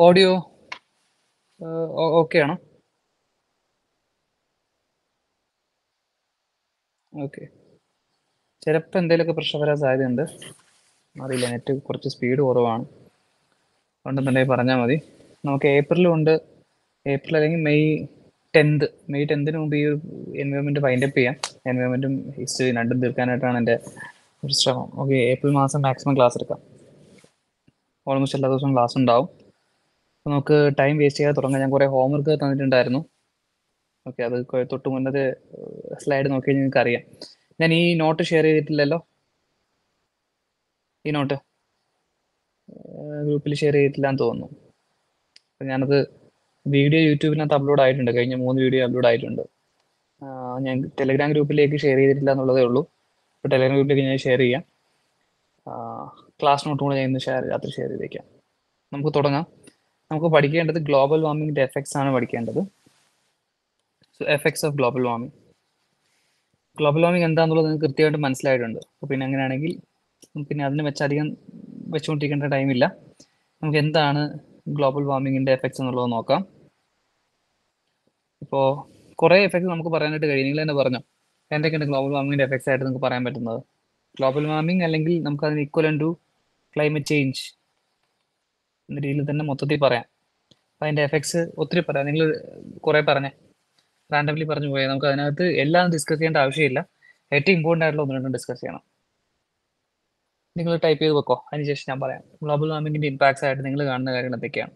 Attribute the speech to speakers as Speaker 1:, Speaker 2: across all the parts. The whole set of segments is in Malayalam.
Speaker 1: ഓഡിയോ ഓക്കെ ആണോ ഓക്കെ ചിലപ്പോൾ എന്തെങ്കിലുമൊക്കെ പ്രശ്നം വരാൻ സാധ്യതയുണ്ട് അറിയില്ല നെറ്റ് കുറച്ച് സ്പീഡ് കുറവാണ് ഉണ്ടെന്നുണ്ടെങ്കിൽ പറഞ്ഞാൽ മതി നമുക്ക് ഏപ്രിലും ഉണ്ട് ഏപ്രിൽ അല്ലെങ്കിൽ മെയ് ടെൻത്ത് മെയ് ടെൻത്തിന് മുമ്പ് ഈ എൻവയോൺമെൻറ്റ് വൈൻഡപ്പ് ചെയ്യാം എൻവയോൺമെൻറ്റും ഹിസ്റ്ററി രണ്ടും തീർക്കാനായിട്ടാണ് എൻ്റെ ഒരു ശ്രമം ഓക്കെ ഏപ്രിൽ മാസം മാക്സിമം ക്ലാസ് എടുക്കാം ഓൾമോസ്റ്റ് എല്ലാ ദിവസവും ക്ലാസ് ഉണ്ടാവും അപ്പോൾ നമുക്ക് ടൈം വേസ്റ്റ് ചെയ്യാതെ തുടങ്ങാം ഞാൻ കുറേ ഹോംവർക്ക് തന്നിട്ടുണ്ടായിരുന്നു ഓക്കെ അത് കൊ- തൊട്ട് മുന്നത്തെ സ്ലൈഡ് നോക്കി കഴിഞ്ഞാൽ നിങ്ങൾക്ക് അറിയാം ഞാൻ ഈ നോട്ട് ഷെയർ ചെയ്തിട്ടില്ലല്ലോ ഈ നോട്ട് ഗ്രൂപ്പിൽ ഷെയർ ചെയ്തിട്ടില്ല എന്ന് തോന്നുന്നു അപ്പോൾ ഞാനത് വീഡിയോ യൂട്യൂബിനകത്ത് അപ്ലോഡ് ആയിട്ടുണ്ട് കഴിഞ്ഞ മൂന്ന് വീഡിയോ അപ്ലോഡ് ആയിട്ടുണ്ട് ആ, ഞാൻ ടെലഗ്രാം ഗ്രൂപ്പിലേക്ക് ഷെയർ ചെയ്തിട്ടില്ല എന്നുള്ളതേ ഉള്ളൂ അപ്പോൾ ടെലഗ്രാം ഗ്രൂപ്പിലേക്ക് ഞാൻ ഷെയർ ചെയ്യാം ക്ലാസ് നോട്ടും കൂടെ ഞാൻ ഇന്ന് ഷെയർ രാത്രി ഷെയർ ചെയ്തേക്കാം നമുക്ക് തുടങ്ങാം നമുക്ക് പഠിക്കേണ്ടത് ഗ്ലോബൽ വാർമിങ്ങിൻ്റെ എഫക്ട്സ് ആണ് പഠിക്കേണ്ടത് so effects of global warming global warming എന്താണെന്നുള്ളത് നിങ്ങൾക്ക് കൃത്യമായിട്ട് മനസ്സിലായിട്ടുണ്ട് അപ്പോൾ പിന്നെ അങ്ങനെയാണെങ്കിൽ നമുക്ക് പിന്നെ അതിനെ വെച്ച് അധികം വെച്ചുകൊണ്ടിരിക്കേണ്ട ടൈമില്ല നമുക്ക് എന്താണ് ഗ്ലോബൽ വാർമിങ്ങിൻ്റെ എഫക്ട്സ് എന്നുള്ളത് നോക്കാം ഇപ്പോൾ കുറേ എഫക്ട്സ് നമുക്ക് പറയാനായിട്ട് കഴിയും നിങ്ങൾ തന്നെ പറഞ്ഞു എന്തൊക്കെയാണ് ഗ്ലോബൽ വാർമിങ്ങിൻ്റെ എഫക്ട്സ് ആയിട്ട് നിങ്ങൾക്ക് പറയാൻ പറ്റുന്നത് ഗ്ലോബൽ വാർമിംഗ് അല്ലെങ്കിൽ നമുക്ക് അതിന് ഈക്വലൻ ടു ക്ലൈമറ്റ് ചേഞ്ച് എന്ന രീതിയിൽ തന്നെ മൊത്തത്തിൽ പറയാം അപ്പം അതിൻ്റെ എഫക്ട്സ് ഒത്തിരി പറയാം നിങ്ങൾ കുറേ പറഞ്ഞേ റാൻഡംലി പറഞ്ഞു പോയാൽ നമുക്ക് അതിനകത്ത് എല്ലാം ഡിസ്കസ് ചെയ്യേണ്ട ആവശ്യമില്ല ഏറ്റവും ഇമ്പോർട്ടൻ്റ് ആയിട്ടുള്ള ഒന്ന് രണ്ടും ഡിസ്കസ് ചെയ്യണം നിങ്ങൾ ടൈപ്പ് ചെയ്ത് വെക്കോ അതിനുശേഷം ഞാൻ പറയാം ഗ്ലോബൽ വാർമിങ്ങിന്റെ ഇമ്പാക്ട്സ് ആയിട്ട് നിങ്ങൾ കാണുന്ന കാര്യങ്ങൾ എന്തൊക്കെയാണ്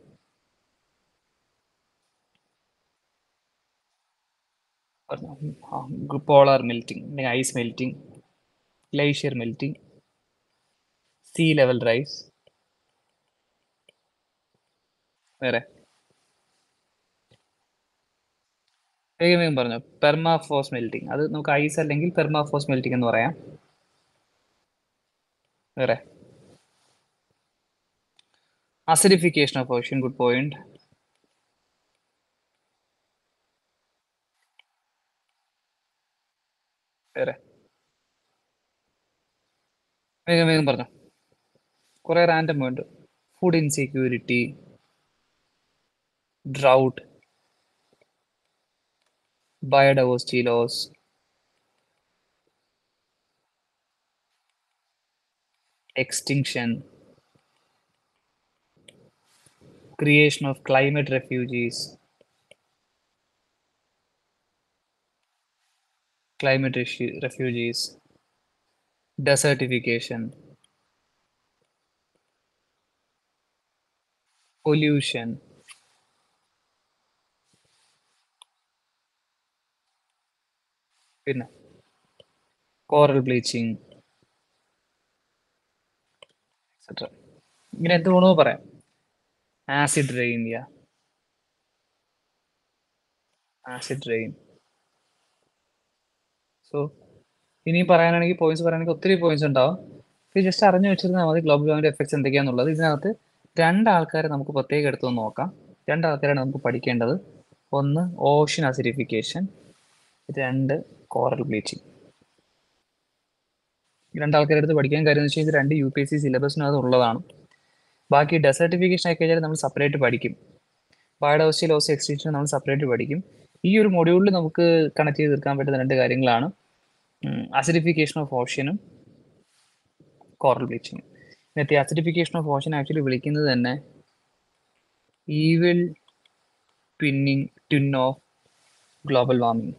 Speaker 1: പോളാർ മെൽറ്റിംഗ് അല്ലെങ്കിൽ ice melting glacier melting sea level rise വേറെ വേഗം വേഗം പറഞ്ഞു പെർമാഫോസ് മെൽറ്റിംഗ് അത് നമുക്ക് ഐസ് അല്ലെങ്കിൽ പെർമാഫോസ് മെൽറ്റിംഗ് എന്ന് പറയാം വേറെ acidification of ocean good point വേറെ വേഗം വേഗം പറഞ്ഞു കുറെ റാൻഡം ഉണ്ട് food insecurity drought biodiversity loss extinction creation of climate refugees climate refu- refugees desertification pollution പിന്നെ coral bleaching എക്സെട്ര ഇങ്ങനെ എന്ത് വേണോ പറയാം acid rain yeah acid rain so ഇനിയും പറയാനാണെങ്കിൽ പോയിന്റ്സ് പറയാനാണെങ്കിൽ ഒത്തിരി പോയിന്റ്സ് ഉണ്ടാവും ഇത് ജസ്റ്റ് അറിഞ്ഞു വെച്ചിരുന്നാൽ മതി ഗ്ലോബൽ വാർമിംഗ് എഫക്ട്സ് എന്തൊക്കെയാണെന്നുള്ളത് ഇതിനകത്ത് രണ്ട് ആൾക്കാരെ നമുക്ക് പ്രത്യേകം എടുത്തു നോക്കാം രണ്ട് ആൾക്കാരാണ് നമുക്ക് പഠിക്കേണ്ടത് ഒന്ന് ഓഷൻ അസിഡിഫിക്കേഷൻ രണ്ട് കോറൽ ബ്ലീച്ചിങ് ഈ രണ്ട് ആൾക്കാരെ എടുത്ത് പഠിക്കാൻ കാര്യം എന്ന് വെച്ചാൽ ഇത് രണ്ട് യു പി എസ് സി സിലബസിനകത്ത് ഉള്ളതാണ് ബാക്കി ഡെസർട്ടിഫിക്കേഷൻ ഒക്കെ കഴിഞ്ഞാൽ നമ്മൾ സെപ്പറേറ്റ് പഠിക്കും ബയോഡൈവേഴ്സിറ്റി ലോസ് എക്സ്റ്റൻഷൻ നമ്മൾ സെപ്പറേറ്റ് പഠിക്കും ഈ ഒരു മൊഡ്യൂളിൽ നമുക്ക് കണക്ട് ചെയ്ത് തീർക്കാൻ പറ്റുന്ന രണ്ട് കാര്യങ്ങളാണ് അസിഡിഫിക്കേഷൻ ഓഫ് ഓഷ്യനും കോറൽ ബ്ലീച്ചിങ് ഇന്നത്തെ അസിഡിഫിക്കേഷൻ ഓഫ് ഓഷൻ ആക്ച്വലി വിളിക്കുന്നത് തന്നെ evil twinning twin of global warming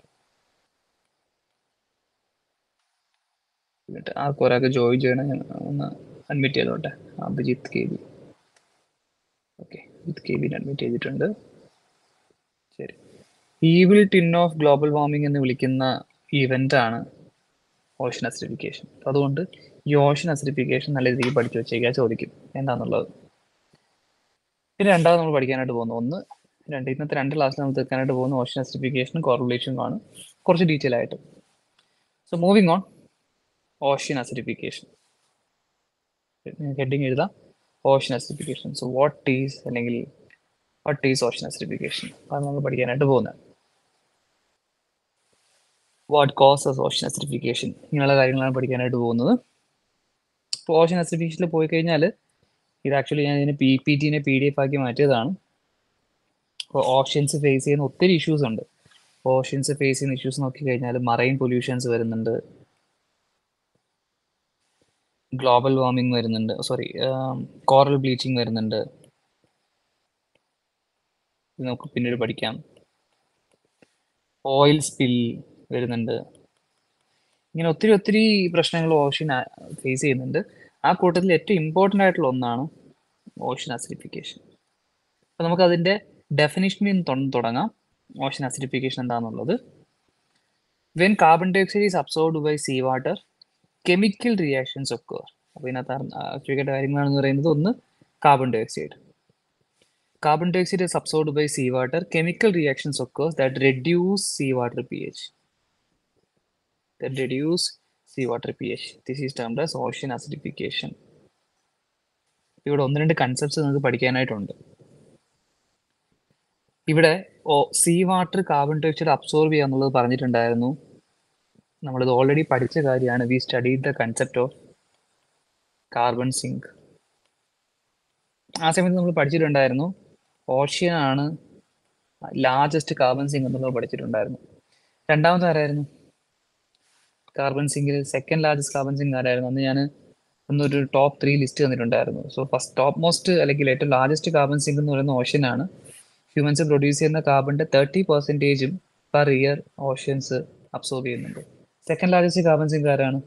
Speaker 1: എന്നിട്ട് ആ ഒരാൾക്ക് ജോയിൻ ചെയ്യണം ഞാൻ ഒന്ന് അഡ്മിറ്റ് ചെയ്തോട്ടെ Abhijith K B okay Abhijith K ബിനെ അഡ്മിറ്റ് ചെയ്തിട്ടുണ്ട് ശരി evil twin of global warming എന്ന് വിളിക്കുന്ന ഇവന്റ് ആണ് ഓഷൻ അസിഡിഫിക്കേഷൻ അതുകൊണ്ട് ഈ ഓഷൻ അസിഡിഫിക്കേഷൻ നല്ല രീതിയിൽ പഠിച്ചു വെച്ചേക്കാൻ ചോദിക്കും എന്താണെന്നുള്ളത് പിന്നെ രണ്ടാമത് നമ്മൾ പഠിക്കാനായിട്ട് പോകുന്നു ഒന്ന് രണ്ട് ഇന്നത്തെ രണ്ട് ക്ലാസ്സിൽ നമ്മൾ തീർക്കാനായിട്ട് പോകുന്ന ഓഷൻ അസിഡിഫിക്കേഷനും കോറലേഷനും ആണ് കുറച്ച് ഡീറ്റെയിൽ ആയിട്ട് so moving on ocean acidification heading എഴുതാം ocean acidification so what is അല്ലെങ്കിൽ വാട്ട് ഈസ് ഓഷ്യൻ അസിഡിഫിക്കേഷൻ അത് നമ്മൾ പഠിക്കാനായിട്ട് പോകുന്നത് വാട്ട് കോസസ് ഓഷ്യൻ അസിഡിഫിക്കേഷൻ ഇങ്ങനെയുള്ള കാര്യങ്ങളാണ് പഠിക്കാനായിട്ട് പോകുന്നത് ഇപ്പോൾ ഓഷ്യൻ അസിഡിഫിക്കേഷനിൽ പോയി കഴിഞ്ഞാൽ ഇത് ആക്ച്വലി ഞാൻ ഇതിനെ പി പി ടിനെ പി ഡി എഫ് ആക്കി മാറ്റിയതാണ് അപ്പോൾ ഓഷ്യൻസ് ഫേസ് ചെയ്യുന്ന ഒത്തിരി ഇഷ്യൂസ് ഉണ്ട് ഓഷ്യൻസ് ഫേസ് ചെയ്യുന്ന ഇഷ്യൂസ് നോക്കിക്കഴിഞ്ഞാൽ മറൈൻ പൊല്യൂഷൻസ് വരുന്നുണ്ട് ഗ്ലോബൽ വാർമിംഗ് വരുന്നുണ്ട് സോറി കോറൽ ബ്ലീച്ചിങ് വരുന്നുണ്ട് ഇത് നമുക്ക് പിന്നീട് പഠിക്കാം ഓയിൽ സ്പിൽ വരുന്നുണ്ട് ഇങ്ങനെ ഒത്തിരി ഒത്തിരി പ്രശ്നങ്ങൾ ഓഷ്യൻ ഫേസ് ചെയ്യുന്നുണ്ട് ആ കൂട്ടത്തിൽ ഏറ്റവും ഇമ്പോർട്ടൻ്റ് ആയിട്ടുള്ള ഒന്നാണ് ഓഷ്യൻ അസിഡിഫിക്കേഷൻ അപ്പോൾ നമുക്ക് അതിൻ്റെ ഡെഫിനിഷനിൽ നിന്ന് തൊ- തുടങ്ങാം ഓഷ്യൻ അസിഡിഫിക്കേഷൻ എന്താണെന്നുള്ളത് when carbon dioxide is absorbed by sea water chemical reactions ഒക്കെ അപ്പോൾ ഇതിനകത്ത് ആക്ച്വലിക്കേണ്ട കാര്യങ്ങളാണെന്ന് പറയുന്നത് ഒന്ന് carbon dioxide Carbon dioxide is absorbed by seawater. Chemical reactions occur that reduce seawater pH. That reduce seawater pH. This is termed as ocean acidification. ഇവിടെ ഒന്ന് രണ്ട് കൺസെപ്റ്റ്സ് നിങ്ങൾക്ക് പഠിക്കാനായിട്ടുണ്ട് ഇവിടെ sea water carbon dioxide absorb ചെയ്യുക എന്നുള്ളത് പറഞ്ഞിട്ടുണ്ടായിരുന്നു നമ്മളിത് ഓൾറെഡി പഠിച്ച കാര്യമാണ് we study the concept of carbon sink ആ സമയത്ത് നമ്മൾ പഠിച്ചിട്ടുണ്ടായിരുന്നു ഓഷ്യൻ ആണ് ലാർജസ്റ്റ് കാർബൺ സിങ്ക് എന്നുള്ളത് പഠിച്ചിട്ടുണ്ടായിരുന്നു രണ്ടാമത്തെ ആരായിരുന്നു കാർബൺ സിങ്കിൽ സെക്കൻഡ് ലാർജസ്റ്റ് കാർബൺ സിങ്ക് ആരായിരുന്നു അന്ന് ഞാൻ ഒന്നൊരു ടോപ്പ് ത്രീ ലിസ്റ്റ് തന്നിട്ടുണ്ടായിരുന്നു സോ ഫസ്റ്റ് ടോപ്പ് മോസ്റ്റ് അല്ലെങ്കിൽ ഏറ്റവും ലാർജസ്റ്റ് കാർബൺ സിങ്ക് എന്ന് പറയുന്ന ഓഷ്യൻ ആണ് ഹ്യൂമൻസ് പ്രൊഡ്യൂസ് ചെയ്യുന്ന കാർബണിന്റെ തേർട്ടി പെർസെൻറ്റേജും പെർ ഇയർ ഓഷ്യൻസ് അബ്സോർബ് ചെയ്യുന്നുണ്ട് സെക്കൻഡ് ലാർജസ്റ്റ് കാർബൺ സിങ്ക് ആരാണ്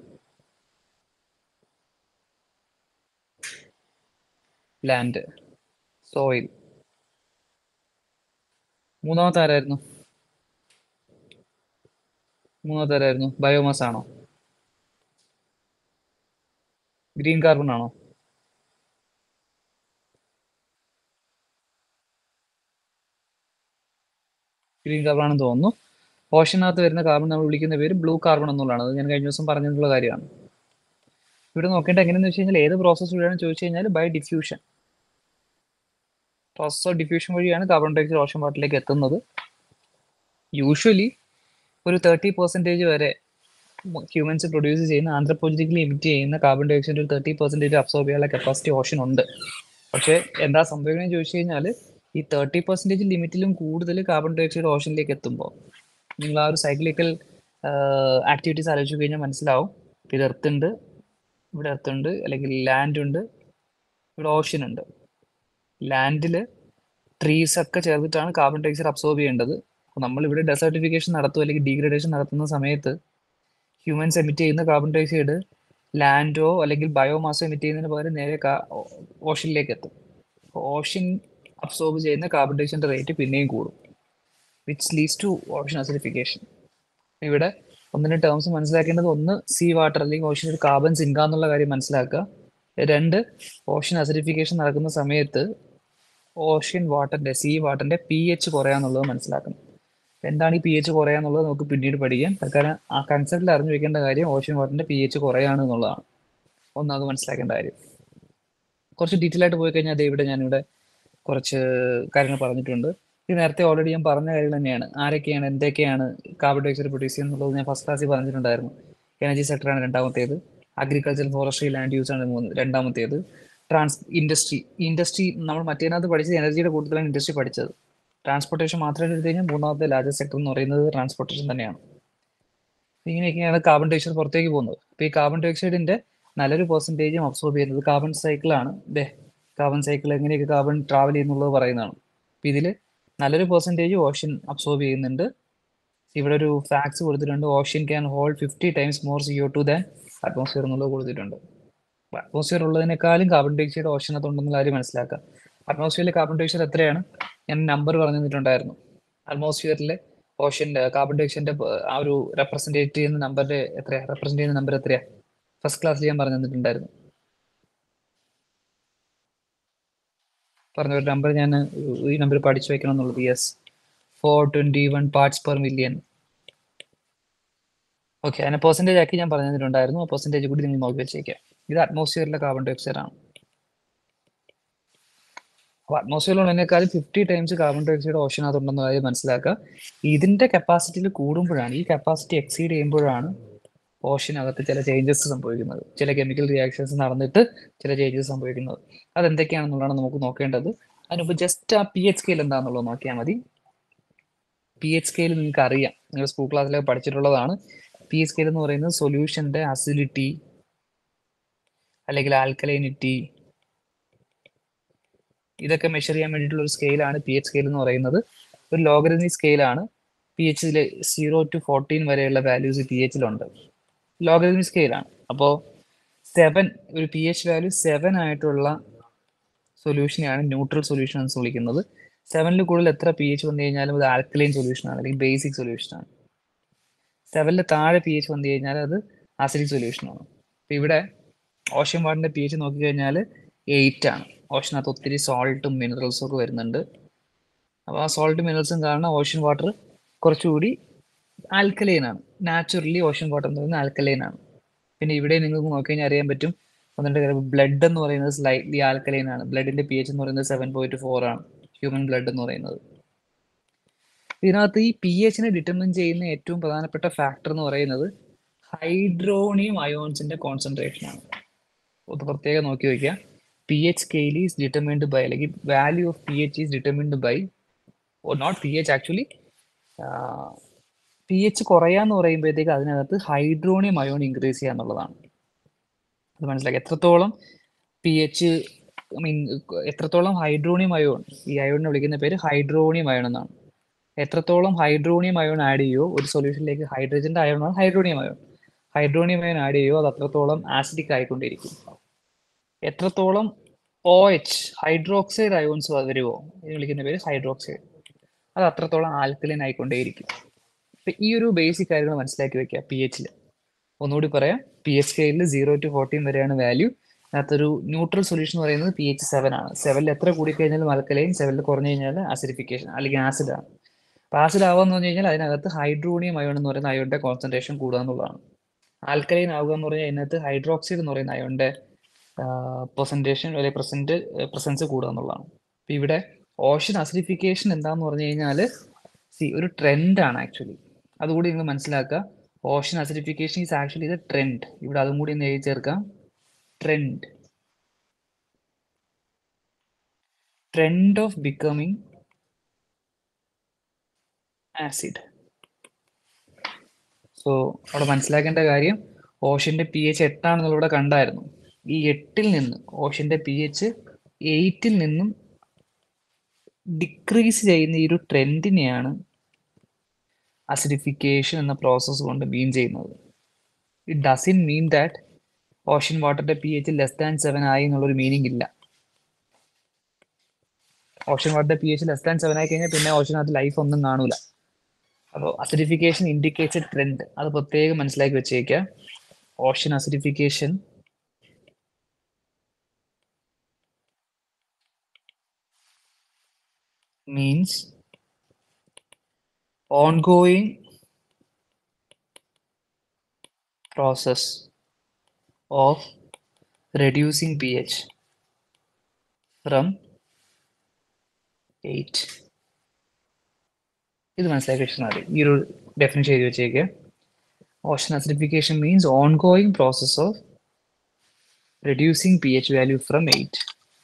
Speaker 1: ലാൻഡ് സോയിൽ മൂന്നാമത്തെ ആരായിരുന്നു മൂന്നാമത്തെ ആരായിരുന്നു ബയോമാസ് ആണോ ഗ്രീൻ കാർബൺ ആണോ ഗ്രീൻ കാർബൺ ആണെന്ന് തോന്നുന്നു ഓഷനകത്ത് വരുന്ന കാർബൺ നമ്മൾ വിളിക്കുന്ന പേര് ബ്ലൂ കാർബൺ എന്നുള്ളതാണ് അത് ഞാൻ കഴിഞ്ഞ ദിവസം പറഞ്ഞിട്ടുള്ള കാര്യമാണ് ഇവിടെ നോക്കേണ്ട എങ്ങനെയെന്ന് വെച്ച് കഴിഞ്ഞാൽ ഏത് പ്രോസസ്സ് വഴിയാണ് ചോദിച്ചു കഴിഞ്ഞാൽ by diffusion process of diffusion വഴിയാണ് കാർബൺ ഡയോക്സൈഡ് ഓഷൻ വാട്ടറിലേക്ക് എത്തുന്നത് യൂഷ്വലി ഒരു തേർട്ടി പെർസെൻറ്റേജ് വരെ ഹ്യൂമൻസ് പ്രൊഡ്യൂസ് ചെയ്യുന്ന ആന്ത്രപ്പോജറ്റിക്കലി എമിറ്റ് ചെയ്യുന്ന കാർബൺ ഡയോക്സൈഡ് ഒരു തേർട്ടി പെർസെൻറ്റേജ് അബ്സോർബ് ചെയ്യാനുള്ള കപ്പാസിറ്റി ഓഷൻ ഉണ്ട് പക്ഷേ എന്താ സംഭവിക്കുന്നത് ചോദിച്ചു കഴിഞ്ഞാൽ ഈ തേർട്ടി പെർസെൻറ്റേജ് ലിമിറ്റിലും കൂടുതൽ കാർബൺ ഡയോക്സൈഡ് ഓഷനിലേക്ക് എത്തുമ്പോൾ നിങ്ങൾ ആ ഒരു സൈക്ലിക്കൽ ആക്ടിവിറ്റീസ് ആലോചിച്ച് കഴിഞ്ഞാൽ മനസ്സിലാവും ഇത് എർത്ത് ഉണ്ട് ഇവിടെ എർത്ത് ഉണ്ട് അല്ലെങ്കിൽ ലാൻഡ് ഉണ്ട് ഇവിടെ ഓഷ്യൻ ഉണ്ട് ലാൻഡിൽ ട്രീസ് ഒക്കെ ചേർത്തിട്ടാണ് കാർബൺ ഡയോക്സൈഡ് അബ്സോർബ് ചെയ്യേണ്ടത് അപ്പോൾ നമ്മൾ ഇവിടെ ഡെസർട്ടിഫിക്കേഷൻ നടത്തുക അല്ലെങ്കിൽ ഡീഗ്രഡേഷൻ നടത്തുന്ന സമയത്ത് ഹ്യൂമൻസ് എമിറ്റ് ചെയ്യുന്ന കാർബൺ ഡയോക്സൈഡ് ലാൻഡോ അല്ലെങ്കിൽ ബയോമാസോ എമിറ്റ് ചെയ്യുന്നതിന് പകരം നേരെ ഓഷനിലേക്ക് എത്തും ഓഷൻ അബ്സോർബ് ചെയ്യുന്ന കാർബൺ ഡയോക്സൈഡിന്റെ റേറ്റ് പിന്നെയും കൂടും which leads to ocean acidification ഇവിടെ ഒന്നിന്റെ ടേംസ് മനസ്സിലാക്കേണ്ടത് ഒന്ന് സീ വാട്ടർ അല്ലെങ്കിൽ ഓഷൻ ഒരു കാർബൺ സിങ്ക എന്നുള്ള കാര്യം മനസ്സിലാക്കുക രണ്ട് ഓഷൻ അസിഡിഫിക്കേഷൻ നടക്കുന്ന സമയത്ത് ഓഷ്യൻ വാട്ടറിന്റെ സീ വാട്ടറിന്റെ പി എച്ച് കുറയാന്നുള്ളത് മനസ്സിലാക്കണം എന്താണ് ഈ പി എച്ച് കുറയാന്നുള്ളത് നമുക്ക് പിന്നീട് പഠിക്കാം കാരണം ആ കൺസെപ്റ്റിൽ അറിഞ്ഞു വെക്കേണ്ട കാര്യം ഓഷ്യൻ വാട്ടറിന്റെ പി എച്ച് കുറയാണ് എന്നുള്ളതാണ് ഒന്നത് മനസ്സിലാക്കേണ്ട കാര്യം കുറച്ച് ഡീറ്റെയിൽ ആയിട്ട് പോയി കഴിഞ്ഞാൽ ഇവിടെ ഞാനിവിടെ കുറച്ച് കാര്യങ്ങൾ പറഞ്ഞിട്ടുണ്ട് ഇത് നേരത്തെ ഓൾറെഡി ഞാൻ പറഞ്ഞ കാര്യങ്ങൾ തന്നെയാണ് ആരൊക്കെയാണ് എന്തൊക്കെയാണ് കാർബൺ ഡയോക്സൈഡ് പ്രൊഡ്യൂസ് ചെയ്യുന്നുള്ളത് ഞാൻ ഫസ്റ്റ് ക്ലാസ്സിൽ പറഞ്ഞിട്ടുണ്ടായിരുന്നു എനർജി സെക്ടറാണ് രണ്ടാമത്തേത് അഗ്രികൾച്ചർ ഫോറസ്ട്രി ലാൻഡ് യൂസ് ആണ് മൂന്ന് രണ്ടാമത്തേത് ട്രാൻസ് ഇൻഡസ്ട്രി ഇൻഡസ്ട്രി നമ്മൾ മറ്റേതിനകത്ത് പഠിച്ചത് എനർജിയുടെ കൂട്ടത്തിലാണ് ഇൻഡസ്ട്രി പഠിച്ചത് ട്രാൻസ്പോർട്ടേഷൻ മാത്രമായിട്ട് എടുത്തു കഴിഞ്ഞാൽ മൂന്നാമത്തെ ലാർജസ്റ്റ് സെക്ടർ എന്ന് പറയുന്നത് ട്രാൻസ്പോർട്ടേഷൻ തന്നെയാണ് ഇങ്ങനെയൊക്കെയാണ് കാർബൺ ഡയോക്സൈഡ് പുറത്തേക്ക് പോകുന്നത് അപ്പോൾ ഈ കാർബൺ ഡയോക്സൈഡിന്റെ നല്ലൊരു പെർസെൻറ്റേജും അബ്സോർബ് ചെയ്യുന്നത് കാർബൺ സൈക്കിളാണ് ദേ കാർബൺ സൈക്കിൾ എങ്ങനെയൊക്കെ കാർബൺ ട്രാവൽ ചെയ്യുന്നുള്ളത് പറയുന്നതാണ് അപ്പോൾ ഇതിൽ നല്ലൊരു പെർസെൻറ്റേജ് ഓഷ്യൻ അബ്സോർബ് ചെയ്യുന്നുണ്ട് ഇവിടെ ഒരു ഫാക്സ് കൊടുത്തിട്ടുണ്ട് ocean can hold fifty times more C O two than atmosphere എന്നുള്ളത് കൊടുത്തിട്ടുണ്ട് അറ്റ്മോസ്ഫിയർ ഉള്ളതിനേക്കാളും കാർബൺ ഡയോക്സൈഡ് ഓഷനകത്ത് ഉണ്ടെന്നുള്ള കാര്യം മനസ്സിലാക്കുക അറ്റ്മോസ്ഫിയറിലെ കാർബൺ ഡയോക്സൈഡ് എത്രയാണ് ഞാൻ നമ്പർ പറഞ്ഞു തന്നിട്ടുണ്ടായിരുന്നു അറ്റ്മോസ്ഫിയറിലെ ഓഷ്യൻ്റെ കാർബൺ ഡയോക്സൈഡിന്റെ ആ ഒരു റെപ്രസെൻറ്റേറ്റ് ചെയ്യുന്ന നമ്പറിന്റെ എത്രയാ റെപ്രസെന്റ് ചെയ്യുന്ന നമ്പർ എത്രയാ ഫസ്റ്റ് ക്ലാസ്സിൽ ഞാൻ പറഞ്ഞു തന്നിട്ടുണ്ടായിരുന്നു പറഞ്ഞ ഒരു നമ്പർ ഞാൻ ഈ നമ്പർ പഠിച്ചു വെക്കണം എന്നുള്ളത് yes four twenty one parts per million okay അതിനെ പെർസെൻറ്റേജ് ആക്കി ഞാൻ പറഞ്ഞു തന്നിട്ടുണ്ടായിരുന്നു ആ പെർസെൻറ്റേജ് കൂടി നിങ്ങൾ നോക്കി വെച്ചേക്കാം ഇത് അറ്റ്മോസ്ഫിയറിലെ കാർബൺ ഡയോക്സൈഡ് ആണ് അപ്പോൾ അറ്റ്മോസ്ഫിയറിലുള്ളതിനേക്കാളും ഫിഫ്റ്റി ടൈംസ് കാർബൺ ഡയോക്സൈഡ് ഓഷനകത്തുണ്ടെന്ന കാര്യം മനസ്സിലാക്കുക ഇതിന്റെ കപ്പാസിറ്റിയിൽ കൂടുമ്പോഴാണ് ഈ കപ്പാസിറ്റി എക്സീഡ് ചെയ്യുമ്പോഴാണ് ഓഷനകത്ത് ചില ചേഞ്ചസ് സംഭവിക്കുന്നത് ചില കെമിക്കൽ റിയാക്ഷൻസ് നടന്നിട്ട് ചില ചേഞ്ചസ് സംഭവിക്കുന്നത് അതെന്തൊക്കെയാണെന്നുള്ളതാണ് നമുക്ക് നോക്കേണ്ടത് അതിനുമുമ്പ് ജസ്റ്റ് ആ പി എച്ച് സ്കെയിൽ എന്താണെന്നുള്ളത് നോക്കിയാൽ മതി പി എച്ച് സ്കെയിൽ നിങ്ങൾക്ക് അറിയാം നിങ്ങൾ സ്കൂൾ ക്ലാസ്സിലൊക്കെ പഠിച്ചിട്ടുള്ളതാണ് പി എച്ച് സ്കെയിൽ എന്ന് പറയുന്നത് സൊല്യൂഷന്റെ അസിഡിറ്റി അല്ലെങ്കിൽ ആൽക്കലൈനിറ്റി ഇതൊക്കെ മെഷർ ചെയ്യാൻ വേണ്ടിയിട്ടുള്ള ഒരു സ്കെയിലാണ് പി എച്ച് സ്കെയിൽ എന്ന് പറയുന്നത് ഒരു ലോഗരിതമിക് സ്കെയിലാണ് പി എച്ചിൽ സീറോ ടു ഫോർട്ടീൻ വരെയുള്ള വാല്യൂസ് പി എച്ചിലുണ്ട് ലോഗരിതമിക് സ്കെയിലാണ് അപ്പോൾ സെവൻ ഒരു പി എച്ച് വാല്യൂ സെവൻ ആയിട്ടുള്ള സൊല്യൂഷനെയാണ് ന്യൂട്രൽ സൊല്യൂഷൻ എന്ന് വിളിക്കുന്നത് സെവനിൽ കൂടുതൽ എത്ര പി എച്ച് വന്നു കഴിഞ്ഞാലും അത് ആൽക്കലൈൻ സൊല്യൂഷൻ ആണ് അല്ലെങ്കിൽ ബേസിക് സൊല്യൂഷൻ ആണ് സെവനിൽ താഴെ പി എച്ച് വന്നു കഴിഞ്ഞാൽ അത് ആസിഡിക് സൊല്യൂഷൻ ആണ് അപ്പൊ ഇവിടെ ഓഷൻ വാട്ടറിന്റെ പി എച്ച് നോക്കിക്കഴിഞ്ഞാൽ എയ്റ്റ് ആണ് ഓഷനകത്ത് ഒത്തിരി സോൾട്ടും മിനറൽസും ഒക്കെ വരുന്നുണ്ട് അപ്പോൾ ആ സോൾട്ട് മിനറൽസും കാരണം ഓഷൻ വാട്ടർ കുറച്ചുകൂടി ആൽക്കലൈൻ ആണ് നാച്ചുറലി ഓഷൻ വാട്ടർ എന്ന് പറയുന്നത് ആൽക്കലൈൻ ആണ് പിന്നെ ഇവിടെ നിങ്ങൾക്ക് നോക്കിക്കഴിഞ്ഞാൽ അറിയാൻ പറ്റും ഒന്നിന്റെ കാര്യം ബ്ലഡ് എന്ന് പറയുന്നത് സ്ലൈറ്റ്ലി ആൽക്കലൈൻ ആണ് ബ്ലഡിന്റെ പി എച്ച് എന്ന് പറയുന്നത് സെവൻ പോയിന്റ് ഫോർ ആണ് ഹ്യൂമൻ ബ്ലഡ് എന്ന് പറയുന്നത് ഇതിനകത്ത് ഈ പി എച്ചിനെ ഡിറ്റർമിൻ ചെയ്യുന്ന ഏറ്റവും പ്രധാനപ്പെട്ട ഫാക്ടർ എന്ന് പറയുന്നത് ഹൈഡ്രോണിയം അയോൺസിന്റെ കോൺസെൻട്രേഷൻ ആണ് ഒന്ന് പ്രത്യേകം നോക്കി വയ്ക്കുക P H scale is determined by അല്ലെങ്കിൽ value of P H is determined by oh not P H actually P H കുറയാന്ന് പറയുമ്പോഴത്തേക്ക് അതിനകത്ത് ഹൈഡ്രോണിയം അയോൺ ഇൻക്രീസ് ചെയ്യുക എന്നുള്ളതാണ് അത് മനസ്സിലാക്കി എത്രത്തോളം പി എച്ച് ഐ മീൻ എത്രത്തോളം ഹൈഡ്രോണിയം അയോൺ ഈ അയോണിനെ വിളിക്കുന്ന പേര് ഹൈഡ്രോണിയം അയോൺ എന്നാണ് എത്രത്തോളം ഹൈഡ്രോണിയം അയോൺ ആഡ് ചെയ്യുമോ ഒരു സൊല്യൂഷനിലേക്ക് ഹൈഡ്രജന്റെ അയോണാണ് hydronium ion hydronium ion add ചെയ്യുമോ അത് അത്രത്തോളം ആസിഡിക് ആയിക്കൊണ്ടിരിക്കും എത്രത്തോളം ഒ എച്ച് ഹൈഡ്രോക്സൈഡ് അയോൺസ് വരുമോ ഇതിന് വിളിക്കുന്ന പേര് ഹൈഡ്രോക്സൈഡ് അത് അത്രത്തോളം ആൽക്കലൈൻ ആയിക്കൊണ്ടേയിരിക്കും അപ്പൊ ഈ ഒരു ബേസിക് കാര്യങ്ങൾ മനസ്സിലാക്കി വെക്കുക പി എച്ചിൽ ഒന്നുകൂടി പറയാം പി എച്ച് സ്കെയിലിൽ സീറോ ടു ഫോർട്ടീൻ വരെയാണ് വാല്യൂ അതിനകത്തൊരു ന്യൂട്രൽ സൊല്യൂഷൻ എന്ന് പറയുന്നത് പി എച്ച് സെവൻ ആണ് സെവനിൽ എത്ര കൂടി കഴിഞ്ഞാലും ആൽക്കലൈൻ സെവനിൽ കുറഞ്ഞു കഴിഞ്ഞാൽ ആസിഡിഫിക്കേഷൻ അല്ലെങ്കിൽ ആസിഡ് ആണ് അപ്പൊ ആസിഡ് ആവാന്ന് പറഞ്ഞു കഴിഞ്ഞാൽ അതിനകത്ത് ഹൈഡ്രോണിയം അയോൺ എന്ന് പറയുന്ന അയോണിന്റെ കോൺസെൻട്രേഷൻ കൂടുക എന്നുള്ളതാണ് ആൽക്കലൈൻ ആവുക എന്ന് പറഞ്ഞാൽ അതിനകത്ത് ഹൈഡ്രോക്സൈഡ് എന്ന് പറയുന്ന അയോണിന്റെ പെർസെൻറ്റേഷൻ അല്ലെങ്കിൽ പ്രസന്റ് പ്രസൻസ് കൂടുക എന്നുള്ളതാണ് അപ്പൊ ഇവിടെ ഓഷൻ അസിഡിഫിക്കേഷൻ എന്താന്ന് പറഞ്ഞു കഴിഞ്ഞാൽ സി ഒരു ട്രെൻഡ് ആണ് ആക്ച്വലി അതുകൂടി നിങ്ങൾ മനസ്സിലാക്കുക ഓഷൻ അസിഡിഫിക്കേഷൻ ഈസ് ആക്ച്വലി ഇത് ട്രെൻഡ് ഇവിടെ അതും കൂടി ഒന്ന് എഴുതി ചേർക്കാം trend trend of becoming acid so അവിടെ മനസ്സിലാക്കേണ്ട കാര്യം ഓഷന്റെ പി എച്ച് എട്ടാണെന്നുള്ള ഇവിടെ കണ്ടായിരുന്നു ഈ എട്ടിൽ നിന്ന് ഓഷന്റെ പി എച്ച് എയ്റ്റിൽ നിന്നും ഡിക്രീസ് ചെയ്യുന്ന ഈ ഒരു ട്രെൻഡിനെയാണ് അസിഡിഫിക്കേഷൻ എന്ന പ്രോസസ്സ് കൊണ്ട് മീൻ ചെയ്യുന്നത് it doesn't mean that ocean വാട്ടറിന്റെ P H less than seven ആയി എന്നുള്ളൊരു മീനിങ് ഇല്ല ഓഷൻ വാട്ടറിന്റെ P H less than seven ആയി കഴിഞ്ഞാൽ പിന്നെ ഓഷനകത്ത് ലൈഫ് ഒന്നും കാണൂല അപ്പോൾ അസിഡിഫിക്കേഷൻ ഇൻഡിക്കേറ്റ്സ് ട്രെൻഡ് അത് പ്രത്യേകം മനസ്സിലാക്കി വെച്ചേക്കുക ocean acidification means ongoing process of reducing pH from 8 ഇത് മനസ്സിലാക്കി വെച്ചാൽ മതി ഈ ഒരു ഡെഫിനിഷൻ എഴുതി വെച്ചേക്ക് ocean acidification means ongoing process of reducing P H value from eight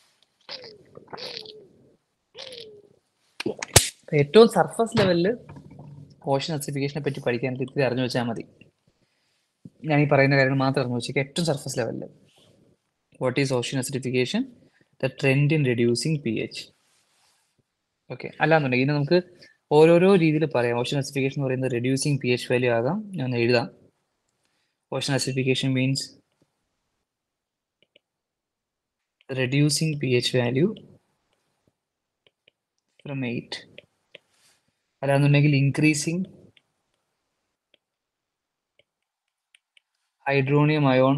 Speaker 1: ഏറ്റവും സർഫസ് ലെവലിൽ ഓഷൻ അസിഡിഫിക്കേഷനെ പറ്റി പഠിക്കാൻ ഇത്തിരി അറിഞ്ഞു വെച്ചാൽ മതി ഞാൻ ഈ പറയുന്ന കാര്യങ്ങൾ മാത്രം അറിഞ്ഞു വെച്ചേക്ക് ഏറ്റവും സർഫസ് ലെവലിൽ what is ocean acidification the trend in reducing P H okay അല്ലാന്നുണ്ടെങ്കിൽ ഇനി നമുക്ക് ഓരോരോ രീതിയിൽ പറയാം ഓഷൻ അസിഡിഫിക്കേഷൻ എന്ന് പറയുന്നത് റെഡ്യൂസിങ് പി എച്ച് വാല്യൂ ആകാം ഞാൻ ഒന്ന് എഴുതാം ocean acidification means reducing P H value from eight അല്ലാന്നുണ്ടെങ്കിൽ ഇൻക്രീസിങ് ഹൈഡ്രോണിയം അയോൺ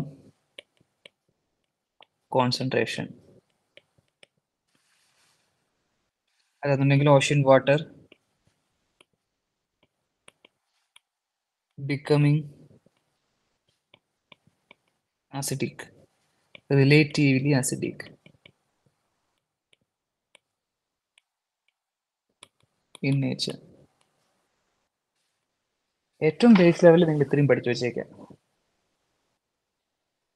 Speaker 1: കോൺസെൻട്രേഷൻ അല്ലാന്നുണ്ടെങ്കിൽ ocean water becoming acidic relatively acidic in nature ഏറ്റവും ബേസ് ലെവലിൽ നിങ്ങൾ ഇത്രയും പഠിച്ചു വെച്ചേക്കാം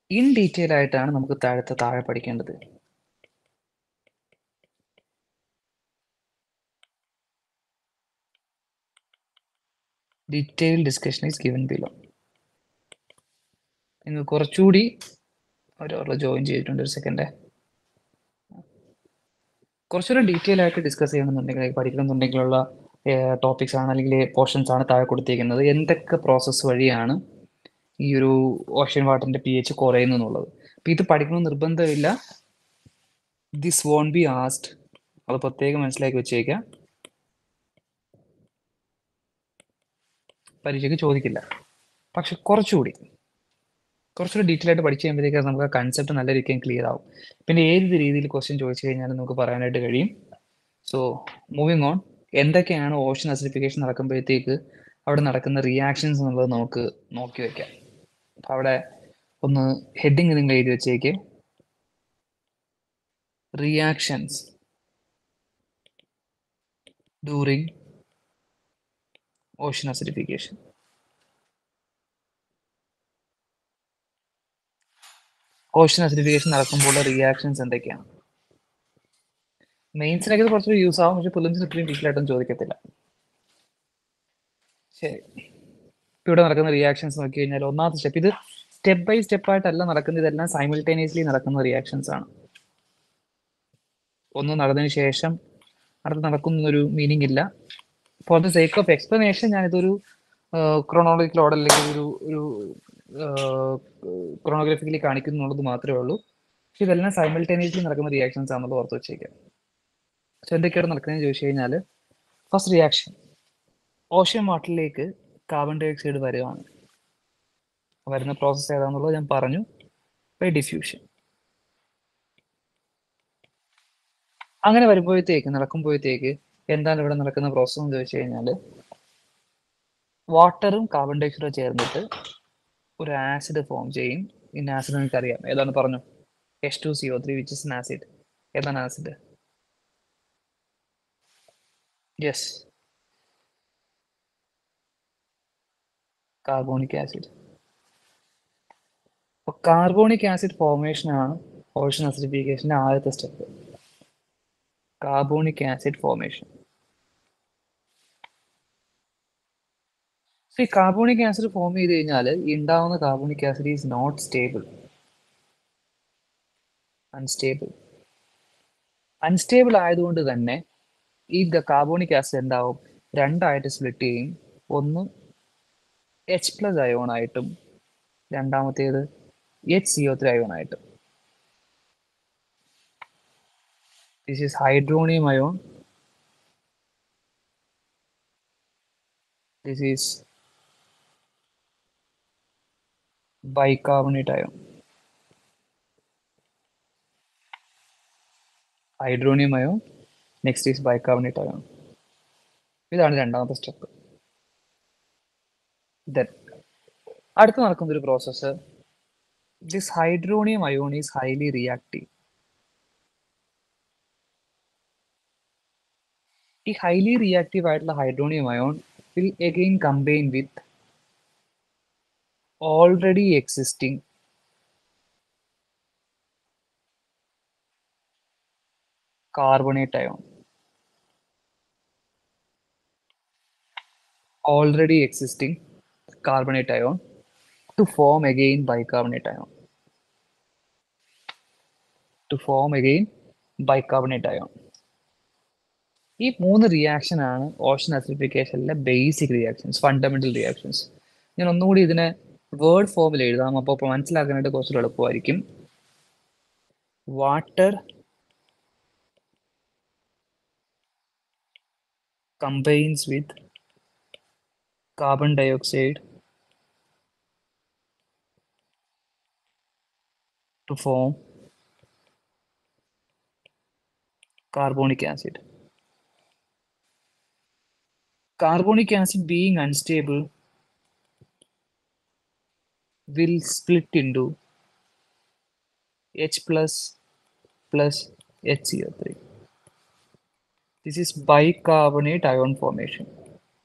Speaker 1: ഇൻ ഡീറ്റെയിൽ ആയിട്ടാണ് നമുക്ക് താഴത്തെ താഴെ പഠിക്കേണ്ടത് detail discussion is given below നിങ്ങൾ കുറച്ചുകൂടി ഒരാൾ ജോയിൻ ചെയ്തിട്ടുണ്ട് ഒരു സെക്കൻഡ് കുറച്ചുകൂടി ഡീറ്റെയിൽ ആയിട്ട് ഡിസ്കസ് ചെയ്യണമെന്നുണ്ടെങ്കിൽ പഠിക്കണമെന്നുണ്ടെങ്കിലുള്ള ടോപ്പിക്സ് ആണ് അല്ലെങ്കിൽ പോർഷൻസ് ആണ് താഴെ കൊടുത്തിരിക്കുന്നത് എന്തൊക്കെ പ്രോസസ്സ് വഴിയാണ് ഈ ഒരു ഓഷ്യൻ വാട്ടറിന്റെ പി എച്ച് കുറയുന്നു എന്നുള്ളത് അപ്പൊ ഇത് പഠിക്കണം നിർബന്ധമില്ല ദിസ് വോൺ ബി ആസ്റ്റ് അത് പ്രത്യേകം മനസ്സിലാക്കി വെച്ചേക്കാം പരീക്ഷയ്ക്ക് ചോദിക്കില്ല പക്ഷെ കുറച്ചുകൂടി കുറച്ചുകൂടി ഡീറ്റെയിൽ ആയിട്ട് പഠിച്ചു കഴിയുമ്പോഴത്തേക്ക് നമുക്ക് ആ കൺസെപ്റ്റ് നല്ല രീതിയിൽ ക്ലിയർ ആവും പിന്നെ ഏത് രീതിയിൽ ക്വസ്റ്റ്യൻ ചോദിച്ചു കഴിഞ്ഞാലും നമുക്ക് പറയാനായിട്ട് കഴിയും സോ മൂവിങ് ഓൺ എന്തൊക്കെയാണ് ഓഷൻ അസിഡിഫിക്കേഷൻ നടക്കുമ്പോഴത്തേക്ക് അവിടെ നടക്കുന്ന റിയാക്ഷൻസ് എന്നുള്ളത് നമുക്ക് നോക്കി വെക്കാം അപ്പൊ അവിടെ ഒന്ന് ഹെഡിങ് നിങ്ങൾ എഴുതി വെച്ചേക്ക് reactions during ocean acidification ocean acidification നടക്കുമ്പോൾ റിയാക്ഷൻസ് എന്തൊക്കെയാണ് മെയിൻസിനൊക്കെ ഇത് കുറച്ചുകൂടി യൂസ് ആവും പക്ഷെ പ്രിലിംസിന് ഇത്രയും ഡീറ്റെയിൽ ആയിട്ടൊന്നും ചോദിക്കത്തില്ല ശരി ഇപ്പൊ ഇവിടെ നടക്കുന്ന റിയാക്ഷൻസ് നോക്കി കഴിഞ്ഞാൽ ഒന്നാമത്തെ സ്റ്റെപ്പ് ഇത് സ്റ്റെപ്പ് ബൈ സ്റ്റെപ്പ് ആയിട്ടല്ല നടക്കുന്നത് ഇതെല്ലാം സൈമിൾട്ടേനിയസ്ലി നടക്കുന്ന റിയാക്ഷൻസ് ആണ് ഒന്ന് നടന്നതിന് ശേഷം അടുത്ത് നടക്കുന്നൊരു മീനിങ് ഇല്ല for the sake of explanation ഞാനിതൊരു ക്രോണോളജിക്കൽ ഓർഡർ അല്ലെങ്കിൽ ഒരു ഒരു ക്രോണോഗ്രാഫിക്കലി കാണിക്കുന്നു എന്നുള്ളത് മാത്രമേ ഉള്ളൂ പക്ഷെ ഇതെല്ലാം സൈമിൾട്ടേനിയസ്ലി നടക്കുന്ന റിയാക്ഷൻസ് ആണെന്നുള്ളത് ഓർത്ത് വെച്ചേക്കാം സോ എന്തൊക്കെയാണ് നടക്കുന്നതെന്ന് ചോദിച്ചു കഴിഞ്ഞാൽ ഫസ്റ്റ് റിയാക്ഷൻ ഓഷ്യൻ വാട്ടറിലേക്ക് കാർബൺ ഡൈ ഓക്സൈഡ് വരുവാണ് വരുന്ന പ്രോസസ്സ് ഏതാണെന്നുള്ളത് ഞാൻ പറഞ്ഞു ബൈ ഡിഫ്യൂഷൻ അങ്ങനെ വരുമ്പോഴത്തേക്ക് നടക്കുമ്പോഴത്തേക്ക് എന്താണ് ഇവിടെ നടക്കുന്ന പ്രോസസ്സ് എന്ന് ചോദിച്ചു കഴിഞ്ഞാൽ വാട്ടറും കാർബൺ ഡൈ ഓക്സൈഡും ചേർന്നിട്ട് ഒരു ആസിഡ് ഫോം ചെയ്യും ഇന്ന ആസിഡ് നിങ്ങൾക്ക് അറിയാം ഏതാണ് പറഞ്ഞു H two C O three which is acid ഏതാണ് ആസിഡ് യെസ് കാർബോണിക് ആസിഡ് അപ്പൊ കാർബോണിക് ആസിഡ് ഫോർമേഷൻ ആണ് ഓഷൻ അസിഡിഫിക്കേഷന്റെ ആദ്യത്തെ സ്റ്റെപ്പ് കാർബോണിക് ആസിഡ് ഫോർമേഷൻ ഈ കാർബോണിക് ആസിഡ് ഫോം ചെയ്ത് കഴിഞ്ഞാൽ ഉണ്ടാവുന്ന carbonic acid is not stable unstable unstable ആയതുകൊണ്ട് തന്നെ ഈ കാർബോണിക് ആസിഡ് എന്താവും രണ്ടായിട്ട് സ്പ്ലിറ്റ് ചെയ്യും ഒന്ന് എച്ച് പ്ലസ് അയോൺ ആയിട്ടും രണ്ടാമത്തേത് H C O three ion ആയിട്ടും this is hydronium ion this is bicarbonate ion hydronium ion next is bicarbonate ion ഇതാണ് രണ്ടാമത്തെ സ്റ്റെപ്പ് ദെൻ അടുത്ത് നടക്കുന്ന ഒരു process this hydronium ion is highly reactive ഈ ഹൈലി റിയാക്റ്റീവ് ആയിട്ടുള്ള hydronium ion will again combine with already existing carbonate ion already existing carbonate ion to form again bicarbonate ion to form again bicarbonate ion ഈ മൂന്ന് റിയാക്ഷൻ ആണ് ഓഷൻ അസിഡിഫിക്കേഷനിലെ ബേസിക് റിയാക്ഷൻസ് ഫണ്ടമെന്റൽ റിയാക്ഷൻസ് ഞാൻ ഒന്നുകൂടി ഇതിനെ വേർഡ് ഫോമിൽ എഴുതാം അപ്പോൾ മനസ്സിലാക്കാനായിട്ട് കുറച്ചുകൂടി എളുപ്പമായിരിക്കും water combines with carbon dioxide to form carbonic acid. Carbonic acid being unstable will split into H plus plus HCO3. This is bicarbonate ion formation.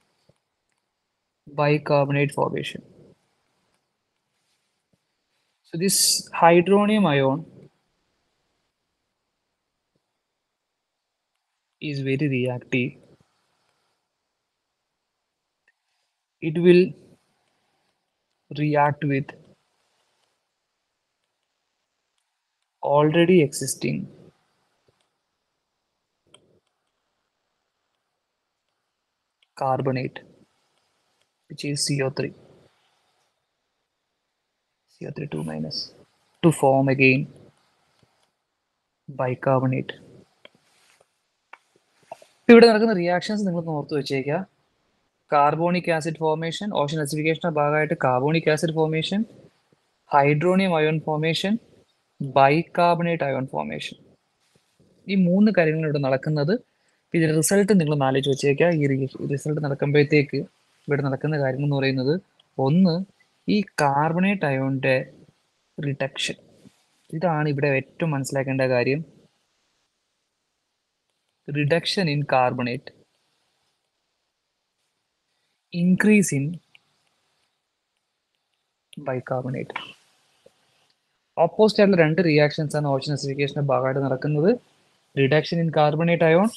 Speaker 1: Bicarbonate formation. So So this hydronium ion is very reactive. It will react with already existing carbonate, which is CO3. CO3 2 minus to form again bicarbonate. ഇപ്പൊ ഇവിടെ നടക്കുന്ന റിയാക്ഷൻസ് നിങ്ങൾ ഓർത്ത് വെച്ചേക്കുക കാർബോണിക് ആസിഡ് ഫോർമേഷൻ ഓഷൻ അസിഫിക്കേഷന്റെ ഭാഗമായിട്ട് carbonic acid formation hydronium ion formation bicarbonate ion formation ഈ മൂന്ന് കാര്യങ്ങൾ ഇവിടെ നടക്കുന്നത് ഇതിന്റെ റിസൾട്ട് നിങ്ങൾ ആലോചിച്ച് വെച്ചേക്കുക ഈ റിസൾട്ട് നടക്കുമ്പോഴത്തേക്ക് ഇവിടെ നടക്കുന്ന കാര്യങ്ങൾ എന്ന് പറയുന്നത് ഒന്ന് ഈ കാർബണേറ്റ് അയോണിന്റെ റിഡക്ഷൻ ഇതാണ് ഇവിടെ ഏറ്റവും മനസ്സിലാക്കേണ്ട കാര്യം reduction in carbonate increase in bicarbonate opposite ആയിട്ടുള്ള രണ്ട് റിയാക്ഷൻസ് ആണ് ഓഷൻ അസിഫിക്കേഷന്റെ ഭാഗമായിട്ട് നടക്കുന്നത് reduction in carbonate ion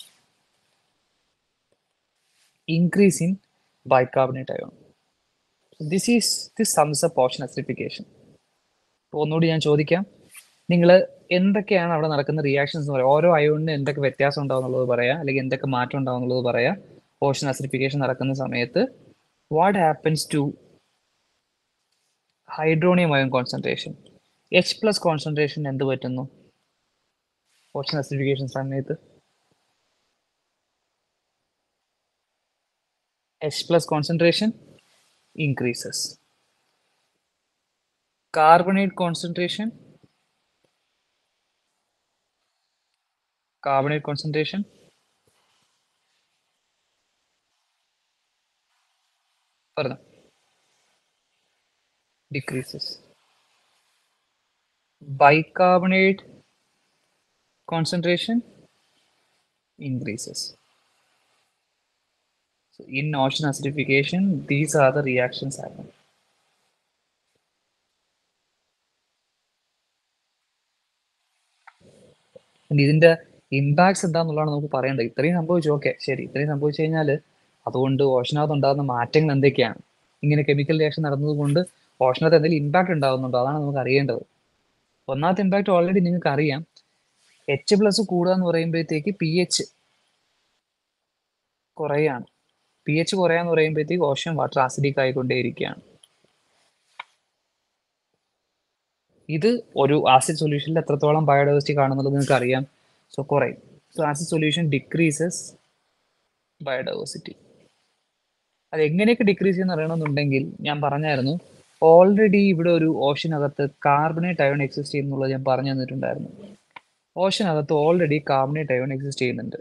Speaker 1: increase in bicarbonate ion this is this sums up ocean acidification ഒന്നുകൂടി ഞാൻ ചോദിക്കാം നിങ്ങൾ എന്തൊക്കെയാണ് അവിടെ നടക്കുന്ന റിയാക്ഷൻസ് എന്ന് പറയാം ഓരോ അയോണിന് എന്തൊക്കെ വ്യത്യാസം ഉണ്ടാവും എന്നുള്ളത് പറയാം അല്ലെങ്കിൽ എന്തൊക്കെ മാറ്റം ഉണ്ടാവും എന്നുള്ളത് പറയാം ഓഷൻ അസിഡിഫിക്കേഷൻ നടക്കുന്ന സമയത്ത് what happens to hydronium ion concentration H plus concentration എന്ത് പറ്റുന്നു ഓഷൻ അസിഡിഫിക്കേഷൻ സമയത്ത് H plus concentration increases. Carbonate concentration, carbonate concentration, further decreases. Bicarbonate concentration increases. So in ocean acidification, these are the reactions happen. And ഇതിന്റെ ഇമ്പാക്ട്സ് എന്താന്നുള്ളതാണ് നമുക്ക് പറയേണ്ടത് ഇത്രയും സംഭവിച്ചു ഓക്കെ ശരി ഇത്രയും സംഭവിച്ചു കഴിഞ്ഞാൽ അതുകൊണ്ട് ഓഷനകത്ത് ഉണ്ടാകുന്ന മാറ്റങ്ങൾ എന്തൊക്കെയാണ് ഇങ്ങനെ കെമിക്കൽ റിയാക്ഷൻ നടന്നതുകൊണ്ട് ഓഷനകത്ത് എന്തെങ്കിലും ഇമ്പാക്ട് ഉണ്ടാകുന്നുണ്ടോ അതാണ് നമുക്ക് അറിയേണ്ടത് ഒന്നാമത്തെ ഇമ്പാക്ട് ഓൾറെഡി നിങ്ങൾക്ക് അറിയാം എച്ച് പ്ലസ് കൂടുക എന്ന് പറയുമ്പോഴത്തേക്ക് പി എച്ച് കുറയാണ് പി എച്ച് കുറയാന്ന് പറയുമ്പോഴത്തേക്ക് ഓഷൻ വാട്ടർ ആസിഡിക് ആയിക്കൊണ്ടേയിരിക്കുകയാണ് ഇത് ഒരു ആസിഡ് സൊല്യൂഷനിൽ എത്രത്തോളം ബയോഡൈവേഴ്സിറ്റി കാണുന്നുള്ളത് നിങ്ങൾക്ക് അറിയാം സോ കുറയും so acid solution decreases biodiversity അത് എങ്ങനെയൊക്കെ ഡിക്രീസ് ചെയ്യുന്ന അറിയണമെന്നുണ്ടെങ്കിൽ ഞാൻ പറഞ്ഞായിരുന്നു ഓൾറെഡി ഇവിടെ ഒരു ഓഷനകത്ത് കാർബണേറ്റ് അയോൺ എക്സിസ്റ്റ് ചെയ്യുന്നുള്ളത് ഞാൻ പറഞ്ഞു തന്നിട്ടുണ്ടായിരുന്നു ഓഷനകത്ത് ഓൾറെഡി കാർബണേറ്റ് അയോൺ എക്സിസ്റ്റ് ചെയ്യുന്നുണ്ട്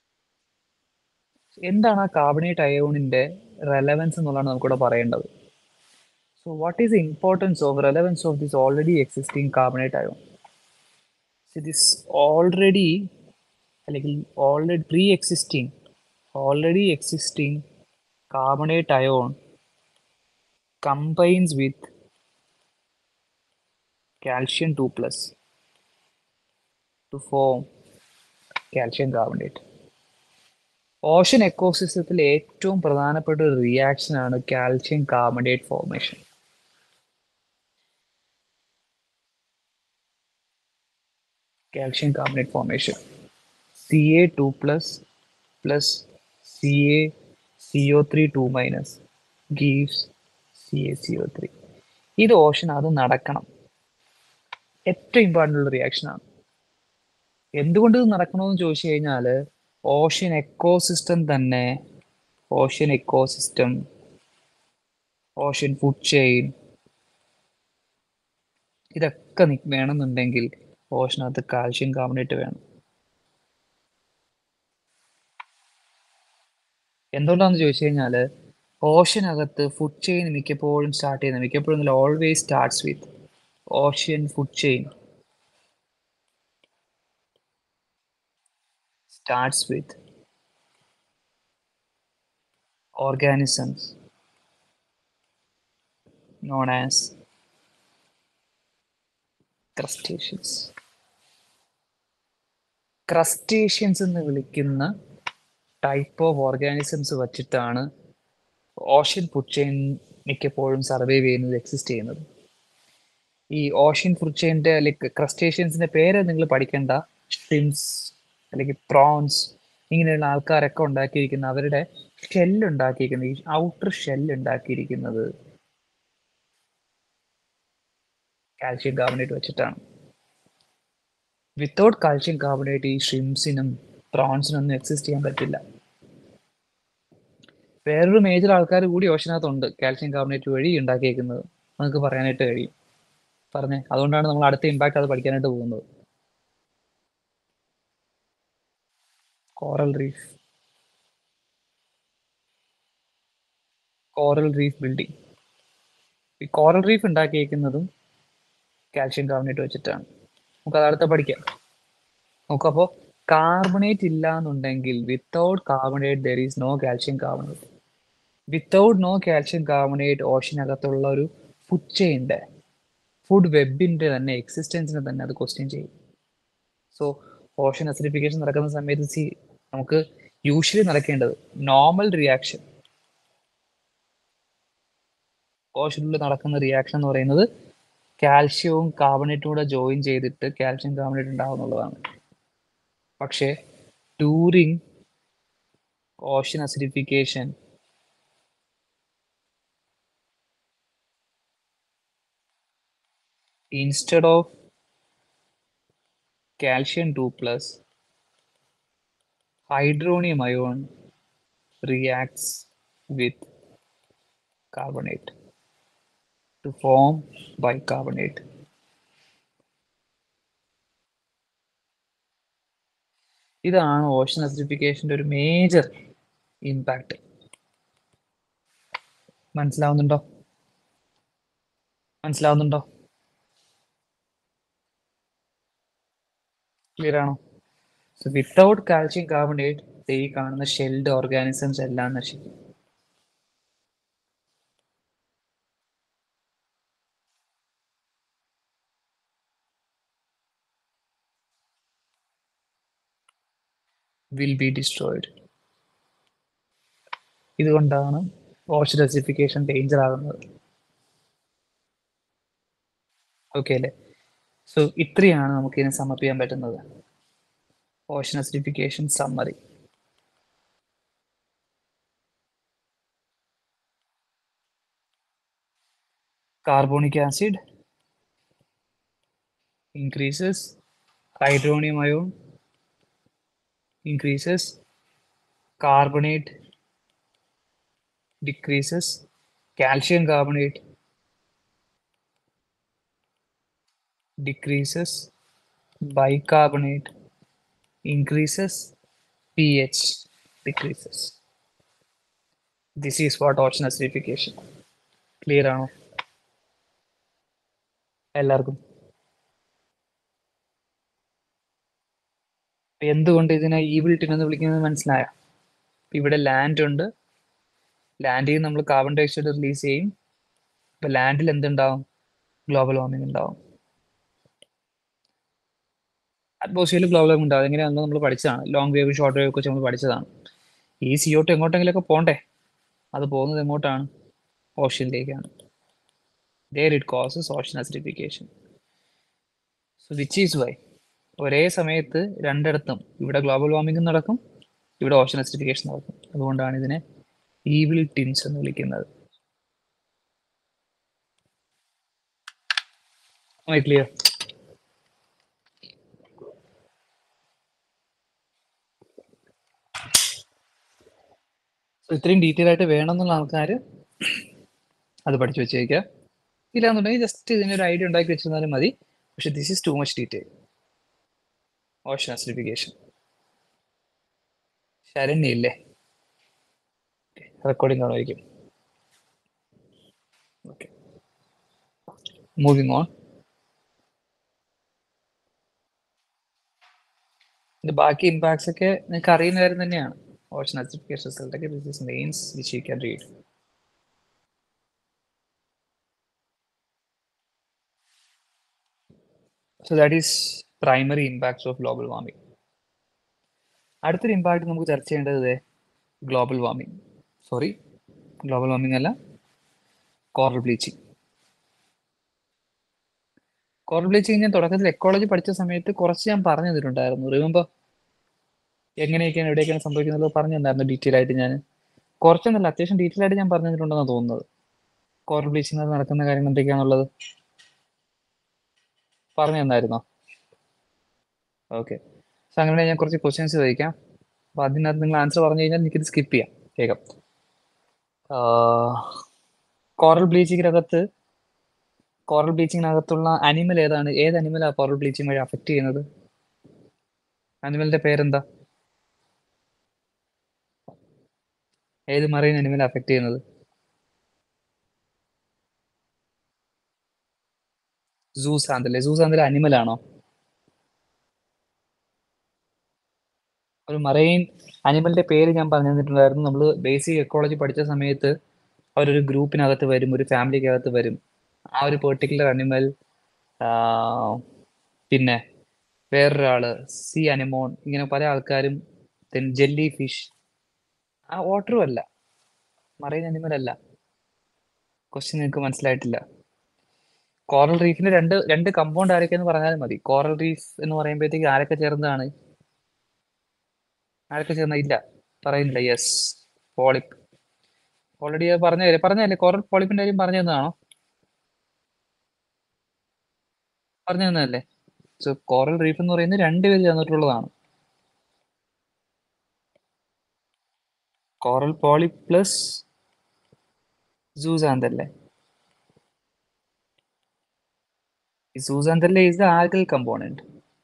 Speaker 1: എന്താണ് ആ കാർബണേറ്റ് അയോണിന്റെ റെലവൻസ് എന്നുള്ളതാണ് നമുക്കിവിടെ പറയേണ്ടത് so what is the importance of relevance of this already existing carbonate ion this already അല്ലെങ്കിൽ already pre existing already existing carbonate ion combines with calcium 2 plus to form calcium carbonate. Ocean എക്കോസിസ്റ്റത്തിൽ ഏറ്റവും പ്രധാനപ്പെട്ട ഒരു റിയാക്ഷൻ ആണ് calcium carbonate formation calcium carbonate formation C A two plus plus C A C O three two minus gives C A C O three ഇത് ഓഷൻ അത് നടക്കണം ഏറ്റവും ഇമ്പോർട്ടൻ്റ് ഉള്ള റിയാക്ഷനാണ് എന്തുകൊണ്ട് ഇത് നടക്കണമെന്ന് ചോദിച്ചു കഴിഞ്ഞാൽ ഓഷ്യൻ എക്കോസിസ്റ്റം തന്നെ ocean ecosystem ocean food chain ഇതൊക്കെ വേണമെന്നുണ്ടെങ്കിൽ ഓഷനകത്ത് കാൽഷ്യം കാർബണേറ്റ് വേണം എന്തുകൊണ്ടാണെന്ന് ചോദിച്ചു കഴിഞ്ഞാൽ ഓഷനകത്ത് ഫുഡ് ചെയിൻ മിക്കപ്പോഴും സ്റ്റാർട്ട് ചെയ്യുന്നത് മിക്കപ്പോഴും always starts with ocean food chain starts with organisms known as crustaceans crustaceans എന്ന് വിളിക്കുന്ന ടൈപ്പ് ഓഫ് ഓർഗാനിസംസ് വച്ചിട്ടാണ് ഓഷ്യൻ ഫുഡ് ചെയിൻ മിക്കപ്പോഴും സർവൈവ് ചെയ്യുന്നത് എക്സിസ്റ്റ് ചെയ്യുന്നത് ഈ ഓഷ്യൻ ഫുഡ് ചെയിൻ്റെ ലൈക്ക് ക്രസ്റ്റേഷ്യൻസിന്റെ പേര് നിങ്ങൾ പഠിക്കേണ്ട ഷ്രിംസ് അല്ലെങ്കിൽ പ്രോൺസ് ഇങ്ങനെയുള്ള ആൾക്കാരൊക്കെ ഉണ്ടാക്കിയിരിക്കുന്ന അവരുടെ ഷെല്ല് ഉണ്ടാക്കിയിരിക്കുന്നത് ഈ ഔട്ടർ ഷെല്ല് ഉണ്ടാക്കിയിരിക്കുന്നത് കാൽഷ്യം കാർബണേറ്റ് വെച്ചിട്ടാണ് വിത്തൗട്ട് കാൽഷ്യം കാർബണേറ്റ് ഈ ഷ്രിംസിനും പ്രോൺസിനും ഒന്നും എക്സിസ്റ്റ് ചെയ്യാൻ പറ്റില്ല വേറൊരു മേജർ ആൾക്കാർ കൂടി ഓഷനകത്തുണ്ട് കാൽഷ്യം കാർബണേറ്റ് വഴി ഉണ്ടാക്കിയേക്കുന്നത് നമുക്ക് പറയാനായിട്ട് കഴിയും പറഞ്ഞേ അതുകൊണ്ടാണ് നമ്മൾ അടുത്ത ഇമ്പാക്ട് അത് പഠിക്കാനായിട്ട് പോകുന്നത് coral reef coral reef building ഈ കോറൽ റീഫ് ഉണ്ടാക്കിയേക്കുന്നതും കാൽഷ്യം കാർബണേറ്റ് വെച്ചിട്ടാണ് നമുക്ക് അത് അടുത്ത പഠിക്കാം നോക്കപ്പോൾ കാർബണേറ്റ് ഇല്ല എന്നുണ്ടെങ്കിൽ without carbonate there is no calcium carbonate without no calcium carbonate ഓഷനകത്തുള്ള ഒരു ഫുഡ് ചെയിൻ്റെ ഫുഡ് വെബിൻ്റെ തന്നെ എക്സിസ്റ്റൻസിനെ തന്നെ അത് ക്വസ്റ്റ്യൻ ചെയ്യും സോ ഓഷൻ അസിഡിഫിക്കേഷൻ നടക്കുന്ന സമയത്ത് സി നമുക്ക് യൂഷ്വലി നടക്കേണ്ടത് നോർമൽ റിയാക്ഷൻ ഓഷനിൽ നടക്കുന്ന റിയാക്ഷൻ എന്ന് പറയുന്നത് കാൽഷ്യവും കാർബണേറ്റും കൂടെ ജോയിൻ ചെയ്തിട്ട് കാൽഷ്യം കാർബണേറ്റ് ഉണ്ടാവുന്നുള്ളതാണ് പക്ഷേ during ocean acidification instead of calcium 2 plus hydronium ion reacts with carbonate to form bicarbonate ഇതാണ് ഓഷൻ അസിഡിഫിക്കേഷൻ്റെ ഒരു മേജർ ഇമ്പാക്റ്റ് മനസ്സിലാവുന്നുണ്ടോ മനസ്സിലാവുന്നുണ്ടോ ക്ലിയർ ആണോ സോ വിത്തൗട്ട് കാൽഷ്യം കാർബണേറ്റ് ഈ കാണുന്ന ഷെൽഡ് ഓർഗാനിസംസ് എല്ലാം നശിക്കും വിൽ ബി ഡിസ്ട്രോയിഡ് ഇതുകൊണ്ടാണ് ഓഷൻ അസിഫിക്കേഷൻ ഡേഞ്ചർ ആകുന്നത് ഓക്കെ അല്ലേ സോ ഇത്രയാണ് നമുക്ക് ഇതിനെ സമപ്പ് ചെയ്യാൻ പറ്റുന്നത് ocean acidification summary carbonic acid increases hydronium ion increases carbonate decreases calcium carbonate decreases bicarbonate increases pH decreases this is what ocean acidification clear ആണോ എല്ലാവർക്കും എന്തുകൊണ്ട് ഇതിനെ ഈവിൾ ടിൻ എന്ന് വിളിക്കുന്നത് മനസ്സിലായോ ഇവിടെ ലാൻഡ് ഉണ്ട് ലാൻഡിൽ നമ്മൾ കാർബൺ ഡൈ ഓക്സൈഡ് റിലീസ് ചെയ്യും ഇപ്പൊ ലാൻഡിൽ എന്തുണ്ടാവും ഗ്ലോബൽ വാർമിംഗ് ഉണ്ടാവും അറ്റ്മോസ്ഫിയറിൽ ഗ്ലോബൽ വാർമിംഗ് ഉണ്ടാവും എങ്ങനെയാണെന്ന് നമ്മൾ പഠിച്ചതാണ് ലോങ് വേവ് ഷോർട്ട് വേവ് ഒക്കെ നമ്മൾ പഠിച്ചതാണ് ഈ സി ഒ ടു എങ്ങോട്ടെങ്കിലൊക്കെ പോണ്ടേ അത് പോകുന്നത് എങ്ങോട്ടാണ് ഓഷ്യനിലേക്കാണ് there it causes ocean acidification. So which is why ഒരേ സമയത്ത് രണ്ടിടത്തും ഇവിടെ ഗ്ലോബൽ വാർമിംഗ് നടക്കും ഇവിടെ ഓഷൻ അസിഡിഫിക്കേഷൻ നടക്കും അതുകൊണ്ടാണ് ഇതിനെ ഈവിൾ ടിൻസ് എന്ന് വിളിക്കുന്നത് ക്ലിയർ ഇത്രയും ഡീറ്റെയിൽ ആയിട്ട് വേണമെന്നുള്ള ആൾക്കാർ അത് പഠിച്ചു വെച്ചേക്കുക ഇല്ലാന്നുണ്ടെങ്കിൽ ജസ്റ്റ് ഇതിനൊരു ഐഡിയ ഉണ്ടാക്കി വെച്ചിരുന്നാലും മതി പക്ഷെ this is too much detail ocean acidification ശരണ്യയില്ലേ റെക്കോർഡിംഗ് കാണുമായിരിക്കും ഓക്കെ മൂവിങ് ഓൺ ഇത് ബാക്കി ഇമ്പാക്ട്സ് ഒക്കെ നിങ്ങൾക്ക് അറിയുന്ന കാര്യം തന്നെയാണ് ഓഷൻ അസിഡിഫിക്കേഷൻ റിസൾട്ട് ഒക്കെ this is mains which you can read so that is primary impacts of global warming അടുത്തൊരു ഇമ്പാക്ട് നമുക്ക് ചർച്ച ചെയ്യേണ്ടത് global warming sorry global warming അല്ല കോറൽ ബ്ലീച്ചിങ് കോറൽ ബ്ലീച്ചിങ് ഞാൻ തുടക്കത്തിൽ എക്കോളജി പഠിച്ച സമയത്ത് കുറച്ച് ഞാൻ പറഞ്ഞു തന്നിട്ടുണ്ടായിരുന്നു റിമെമ്പർ എങ്ങനെയൊക്കെയാണ് എവിടെയൊക്കെയാണ് സംഭവിക്കുന്നത് പറഞ്ഞു തന്നായിരുന്നു ഡീറ്റെയിൽ ആയിട്ട് ഞാൻ കുറച്ചൊന്നല്ല അത്യാവശ്യം ഡീറ്റെയിൽ ആയിട്ട് ഞാൻ പറഞ്ഞു തന്നിട്ടുണ്ടെന്നാണ് തോന്നുന്നത് കോറൽ ബ്ലീച്ചിങ് നടക്കുന്ന കാര്യങ്ങൾ എന്തൊക്കെയാണുള്ളത് പറഞ്ഞു തന്നായിരുന്നോ ഓക്കെ സോ അങ്ങനെ ഞാൻ കുറച്ച് ക്വസ്റ്റ്യൻസ് ചോദിക്കാം അപ്പോൾ അതിനകത്ത് നിങ്ങൾ ആൻസർ പറഞ്ഞു കഴിഞ്ഞാൽ എനിക്കിത് സ്കിപ്പ് ചെയ്യാം വേഗം കോറൽ ബ്ലീച്ചിങ്ങിനകത്ത് കോറൽ ബ്ലീച്ചിങ്ങിനകത്തുള്ള അനിമൽ ഏതാണ് ഏത് അനിമലാണ് കോറൽ ബ്ലീച്ചിങ് വഴി അഫക്റ്റ് ചെയ്യുന്നത് അനിമലിന്റെ പേരെന്താ ഏത് മറൈൻ അനിമൽ അഫക്റ്റ് ചെയ്യുന്നത് സൂസാന്തല്ലേ സൂസാന്തൽ അനിമൽ ആണോ ഒരു മറൈൻ അനിമലിന്റെ പേര് ഞാൻ പറഞ്ഞു തന്നിട്ടുണ്ടായിരുന്നു നമ്മൾ ബേസിക് എക്കോളജി പഠിച്ച സമയത്ത് അവരൊരു ഗ്രൂപ്പിനകത്ത് വരും ഒരു ഫാമിലിക്കകത്ത് വരും ആ ഒരു പെർട്ടിക്കുലർ അനിമൽ പിന്നെ വേറൊരാള് സി അനിമോൺ ഇങ്ങനെ പല ആൾക്കാരും ദെൻ ജെല്ലി ഫിഷ് ആ വാട്ടറും അല്ല മറൈൻ അനിമൽ അല്ല ക്വസ്റ്റ്യൻ നിങ്ങൾക്ക് മനസ്സിലായിട്ടില്ല കോറൽ റീഫിന്റെ രണ്ട് രണ്ട് കമ്പൗണ്ട് ആരൊക്കെ എന്ന് പറഞ്ഞാൽ മതി കോറൽ റീഫ് എന്ന് പറയുമ്പോഴത്തേക്ക് ആരൊക്കെ ചേർന്നതാണ് ആരൊക്കെ ചേർന്ന ഇല്ല പറയുന്നില്ല യെസ് പോളിപ്പ് ഓൾറെഡി പറഞ്ഞല്ലേ പറഞ്ഞല്ലേ കോറൽ പോളിപ്പിന്റെ കാര്യം പറഞ്ഞു തന്നതാണോ പറഞ്ഞു തന്നതല്ലേ സോ കോറൽ റീഫ് എന്ന് പറയുന്നത് രണ്ടുപേര് ചേർന്നിട്ടുള്ളതാണ് കോറൽ പോളി പ്ലസ് സൂസാന്തല്ലേ ഈ zooxanthellae is the algal component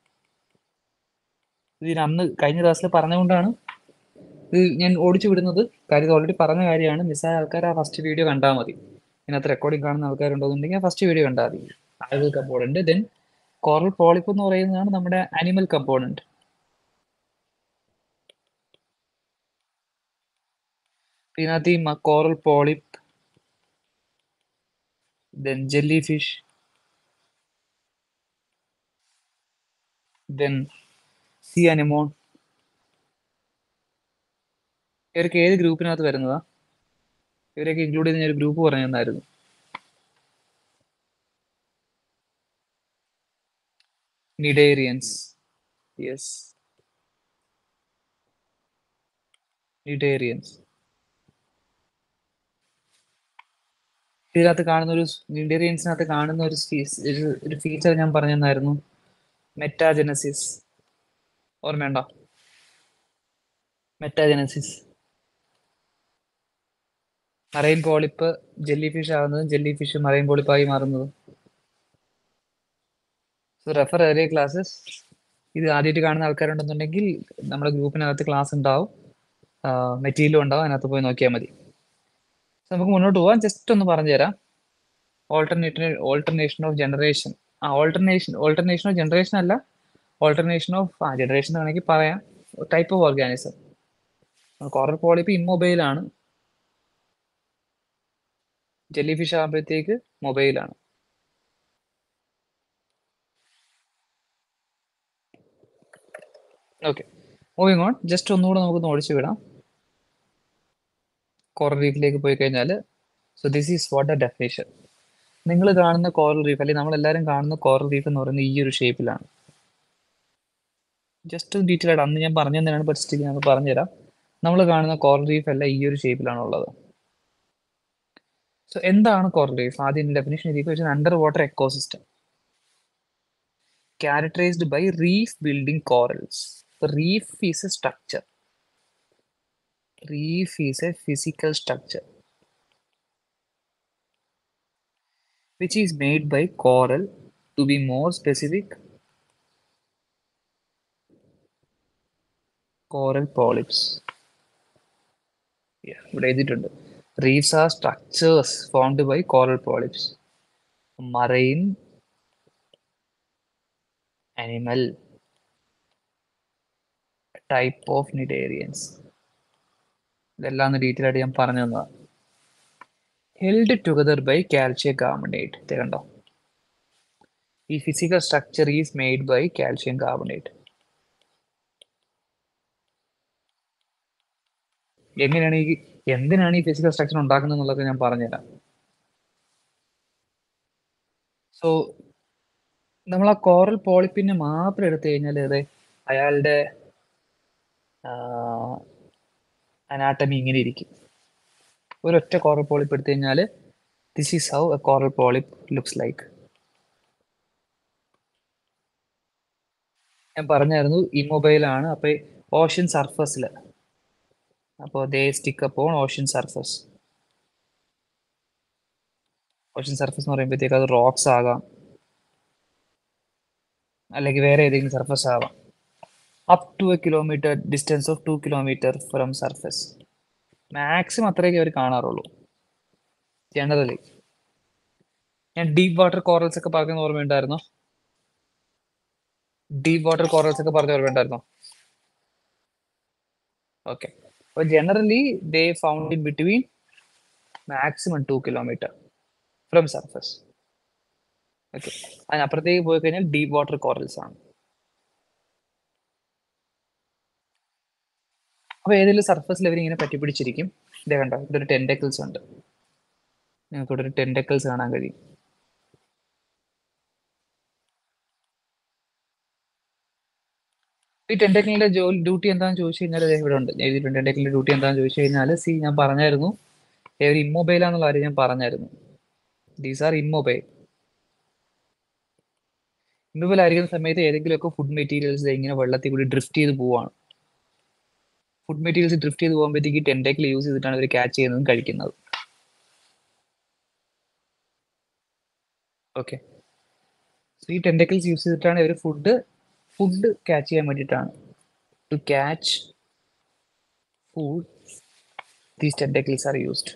Speaker 1: ഇത് അന്ന് കഴിഞ്ഞ ക്ലാസ്സിൽ പറഞ്ഞുകൊണ്ടാണ് ഇത് ഞാൻ ഓടിച്ചു വിടുന്നത് കാര്യം ഓൾറെഡി പറഞ്ഞ കാര്യമാണ് മിസ്സായ ആൾക്കാർ ആ ഫസ്റ്റ് വീഡിയോ കണ്ടാൽ മതി ഇതിനകത്ത് റെക്കോർഡിംഗ് കാണുന്ന ആൾക്കാരുണ്ടെന്നുണ്ടെങ്കിൽ ആ ഫസ്റ്റ് വീഡിയോ കണ്ടാൽ മതി algal component then coral polyp എന്ന് പറയുന്നതാണ് നമ്മുടെ അനിമൽ കമ്പോണന്റ് ഇതിനകത്ത് ഈ coral polyp then jellyfish then sea anemone ഇവരൊക്കെ ഏത് ഗ്രൂപ്പിനകത്ത് വരുന്നതാ ഇവരൊക്കെ ഇൻക്ലൂഡ് ചെയ്ത് ഞാൻ ഒരു ഗ്രൂപ്പ് പറഞ്ഞു തന്നായിരുന്നു നിഡേറിയൻസ് യെസ് നിഡേറിയൻസ് ഇതിനകത്ത് കാണുന്ന ഒരു നിഡേറിയൻസിനകത്ത് കാണുന്ന ഒരു ഒരു ഫീച്ചർ ഞാൻ പറഞ്ഞു തന്നായിരുന്നു മെറ്റാജനസിസ് ഓർമ്മയുണ്ടോ metagenesis marine polyp jellyfish ആകുന്നതും ജെല്ലി ഫിഷ് മറൈൻ പോളിപ്പായി മാറുന്നതും സോ റെഫർ ഏറിയ ക്ലാസ്സസ് ഇത് ആദ്യമായിട്ട് കാണുന്ന ആൾക്കാരുണ്ടെന്നുണ്ടെങ്കിൽ നമ്മുടെ ഗ്രൂപ്പിനകത്ത് ക്ലാസ് ഉണ്ടാവും മെറ്റീരിയലും ഉണ്ടാവും അതിനകത്ത് പോയി നോക്കിയാൽ മതി നമുക്ക് മുന്നോട്ട് പോകാം ജസ്റ്റ് ഒന്ന് പറഞ്ഞു തരാം ഓൾട്ടർനേറ്റ് ഓൾട്ടർനേഷൻ ഓഫ് ജനറേഷൻ ആ ഓൾട്ടർനേഷൻ ഓൾട്ടർനേഷൻ ഓഫ് ജനറേഷൻ അല്ല ഓൾട്ടർനേഷൻ ഓഫ് ആ ജനറേഷൻ വേണമെങ്കിൽ പറയാം type of organism coral polyp immobile ആണ് ജെല്ലി ഫിഷ് ആകുമ്പോഴത്തേക്ക് മൊബൈലാണ് ഓക്കെ മൂവിങ് ഓൺ ജസ്റ്റ് ഒന്നുകൂടെ നമുക്കൊന്ന് ഓടിച്ചു വിടാം കോറൽ റീഫിലേക്ക് പോയി കഴിഞ്ഞാൽ so this is what a definition നിങ്ങൾ കാണുന്ന കോറൽ റീഫ് അല്ലെങ്കിൽ നമ്മൾ എല്ലാവരും കാണുന്ന കോറൽ റീഫ് എന്ന് പറയുന്നത് ഈ ഒരു ഷേപ്പിലാണ് ജസ്റ്റ് ഡീറ്റെയിൽ ആയിട്ട് അന്ന് ഞാൻ പറഞ്ഞു തന്നെയാണ് ബട്ട് സ്റ്റിൽ ഞാൻ പറഞ്ഞുതരാം നമ്മൾ കാണുന്ന കോറൽ റീഫ് എല്ലാം ഈ ഒരു ഷേപ്പിലാണ് ഉള്ളത് സോ എന്താണ് കോറൽ റീഫ് ആദ്യം ഡെഫിനേഷൻ എഴുതി underwater ecosystem characterized by reef building corals. The reef is a structure. Reef is a physical structure which is made by coral. To be more specific, coral polyps. Yeah, ഇവിടെ എഴുതിയിട്ടുണ്ട് reefs are structures formed by coral polyps marine animal type of nidarians ഇതെല്ലാം ഡീറ്റെയിൽ ആയിട്ട് ഞാൻ പറഞ്ഞു തന്നതാണ് held together by calcium carbonate ഇത് കണ്ടോ ഈ physical structure is made by calcium carbonate എങ്ങനെയാണ് ഈ എന്തിനാണ് ഈ ഫിസിക്കൽ സ്ട്രക്ചർ ഉണ്ടാക്കുന്നത് എന്നുള്ളത് ഞാൻ പറഞ്ഞുതരാം സോ നമ്മൾ ആ കോറൽ പോളിപ്പിനെ മാത്രം എടുത്തു കഴിഞ്ഞാൽ അതെ അയാളുടെ അനാട്ടമി ഇങ്ങനെ ഇരിക്കും ഒരൊറ്റ കോറൽ പോളിപ്പ് എടുത്തു കഴിഞ്ഞാൽ this is how a coral polyp looks like ഞാൻ പറഞ്ഞായിരുന്നു ഇമ്മൊബൈൽ ആണ് അപ്പൊ ഓഷ്യൻ സർഫസിൽ അപ്പോൾ they stick upon ocean surface ocean surface എന്ന് പറയുമ്പോഴത്തേക്ക് അത് റോക്സ് ആകാം അല്ലെങ്കിൽ വേറെ ഏതെങ്കിലും സർഫസ് ആവാം up to a kilometer distance of two kilometer from surface maximum അത്രയൊക്കെ അവർ കാണാറുള്ളൂ ജനറലി ഞാൻ ഡീപ്പ് വാട്ടർ കോറൽസ് ഒക്കെ പറഞ്ഞ ഓർമ്മയുണ്ടായിരുന്നോ ഡീപ്പ് വാട്ടർ കോറൽസ് ഒക്കെ പറഞ്ഞ ഓർമ്മയുണ്ടായിരുന്നോ ഓക്കെ അപ്പോൾ generally they found in between maximum two kilometer from surface okay അതിനപ്പുറത്തേക്ക് പോയി കഴിഞ്ഞാൽ ഡീപ്പ് വാട്ടർ കോറൽസ് ആണ് അപ്പൊ ഏതെങ്കിലും സർഫസിൽ ഇവർ ഇങ്ങനെ പറ്റി പിടിച്ചിരിക്കും ഇതേ കണ്ടോ ഇതൊരു ടെൻഡക്കിൾസ് ഉണ്ട് നിങ്ങൾക്ക് ഇവിടെ ഒരു ടെൻഡക്കിൾസ് കാണാൻ കഴിയും ഈ ടെൻഡക്കിളിന്റെ ജോലി ഡ്യൂട്ടി എന്താണെന്ന് ചോദിച്ചു കഴിഞ്ഞാൽ ഇവിടെ ഉണ്ട് എഴുതിയിട്ടുണ്ട് ടെൻഡക്കിളിന്റെ ഡ്യൂട്ടി എന്താണെന്ന് ചോദിച്ചു കഴിഞ്ഞാൽ സി ഞാൻ പറഞ്ഞായിരുന്നു ഒരു ഇമ്മൊബൈൽ ആണെന്നുള്ള കാര്യം ഞാൻ പറഞ്ഞായിരുന്നു ദീസ് ആർ ഇമ്മൊബൈൽ ഇമ്മൊബൈൽ ആയിരിക്കുന്ന സമയത്ത് ഏതെങ്കിലുമൊക്കെ ഫുഡ് മെറ്റീരിയൽസ് ഇങ്ങനെ വെള്ളത്തിൽ കൂടി ഡ്രിഫ്റ്റ് ചെയ്ത് പോവാണ് ഫുഡ് മെറ്റീരിയൽസ് ഡ്രിഫ്റ്റ് ചെയ്ത് പോകുമ്പോഴത്തേക്ക് ടെൻഡക്കിൾ യൂസ് ചെയ്തിട്ടാണ് ഇവർ ക്യാച്ച് ചെയ്യുന്നതും കഴിക്കുന്നത് ഓക്കെ ഈ ടെൻഡക്കിൾസ് യൂസ് ചെയ്തിട്ടാണ് ഇവർ ഫുഡ് ഫുഡ് ക്യാച്ച് ചെയ്യാൻ വേണ്ടിയിട്ടാണ് to catch food these tentacles are used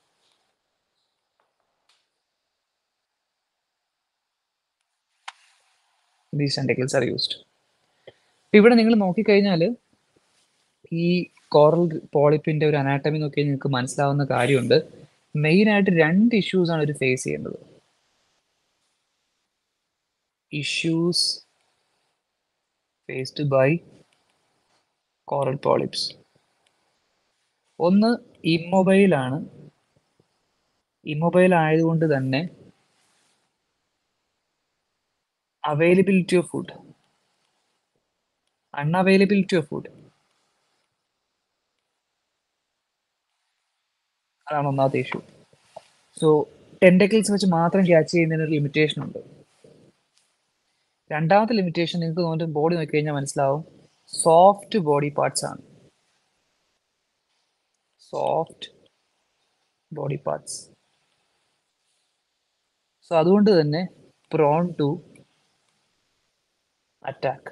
Speaker 1: these tentacles are used ഇവിടെ നിങ്ങൾ നോക്കിക്കഴിഞ്ഞാൽ ഈ കോറൽ പോളിപ്പിന്റെ ഒരു അനാട്ടമി നോക്കിയാൽ നിങ്ങൾക്ക് മനസ്സിലാവുന്ന കാര്യമുണ്ട് മെയിൻ ആയിട്ട് രണ്ട് ഇഷ്യൂസ് ആണ് ഒരു ഫേസ് ചെയ്യുന്നത് issues faced by coral polyps ഒന്ന് ഇമ്മൊബൈൽ ആണ് ഇമ്മൊബൈൽ ആയതുകൊണ്ട് തന്നെ availability of food unavailability of food അതാണ് ഒന്നാമത്തെ ഇഷ്യൂ സോ ടെൻഡക്കിൾസ് വെച്ച് മാത്രം ക്യാച്ച് ചെയ്യുന്നതിന് ഒരു ലിമിറ്റേഷൻ ഉണ്ട് രണ്ടാമത്തെ ലിമിറ്റേഷൻ നിങ്ങൾക്ക് തോന്നുന്നു ബോഡി നോക്കി കഴിഞ്ഞാൽ മനസ്സിലാവും സോഫ്റ്റ് ബോഡി പാർട്സ് ആണ് സോഫ്റ്റ് ബോഡി പാർട്സ് സോ അതുകൊണ്ട് തന്നെ പ്രോൺ ടു അറ്റാക്ക്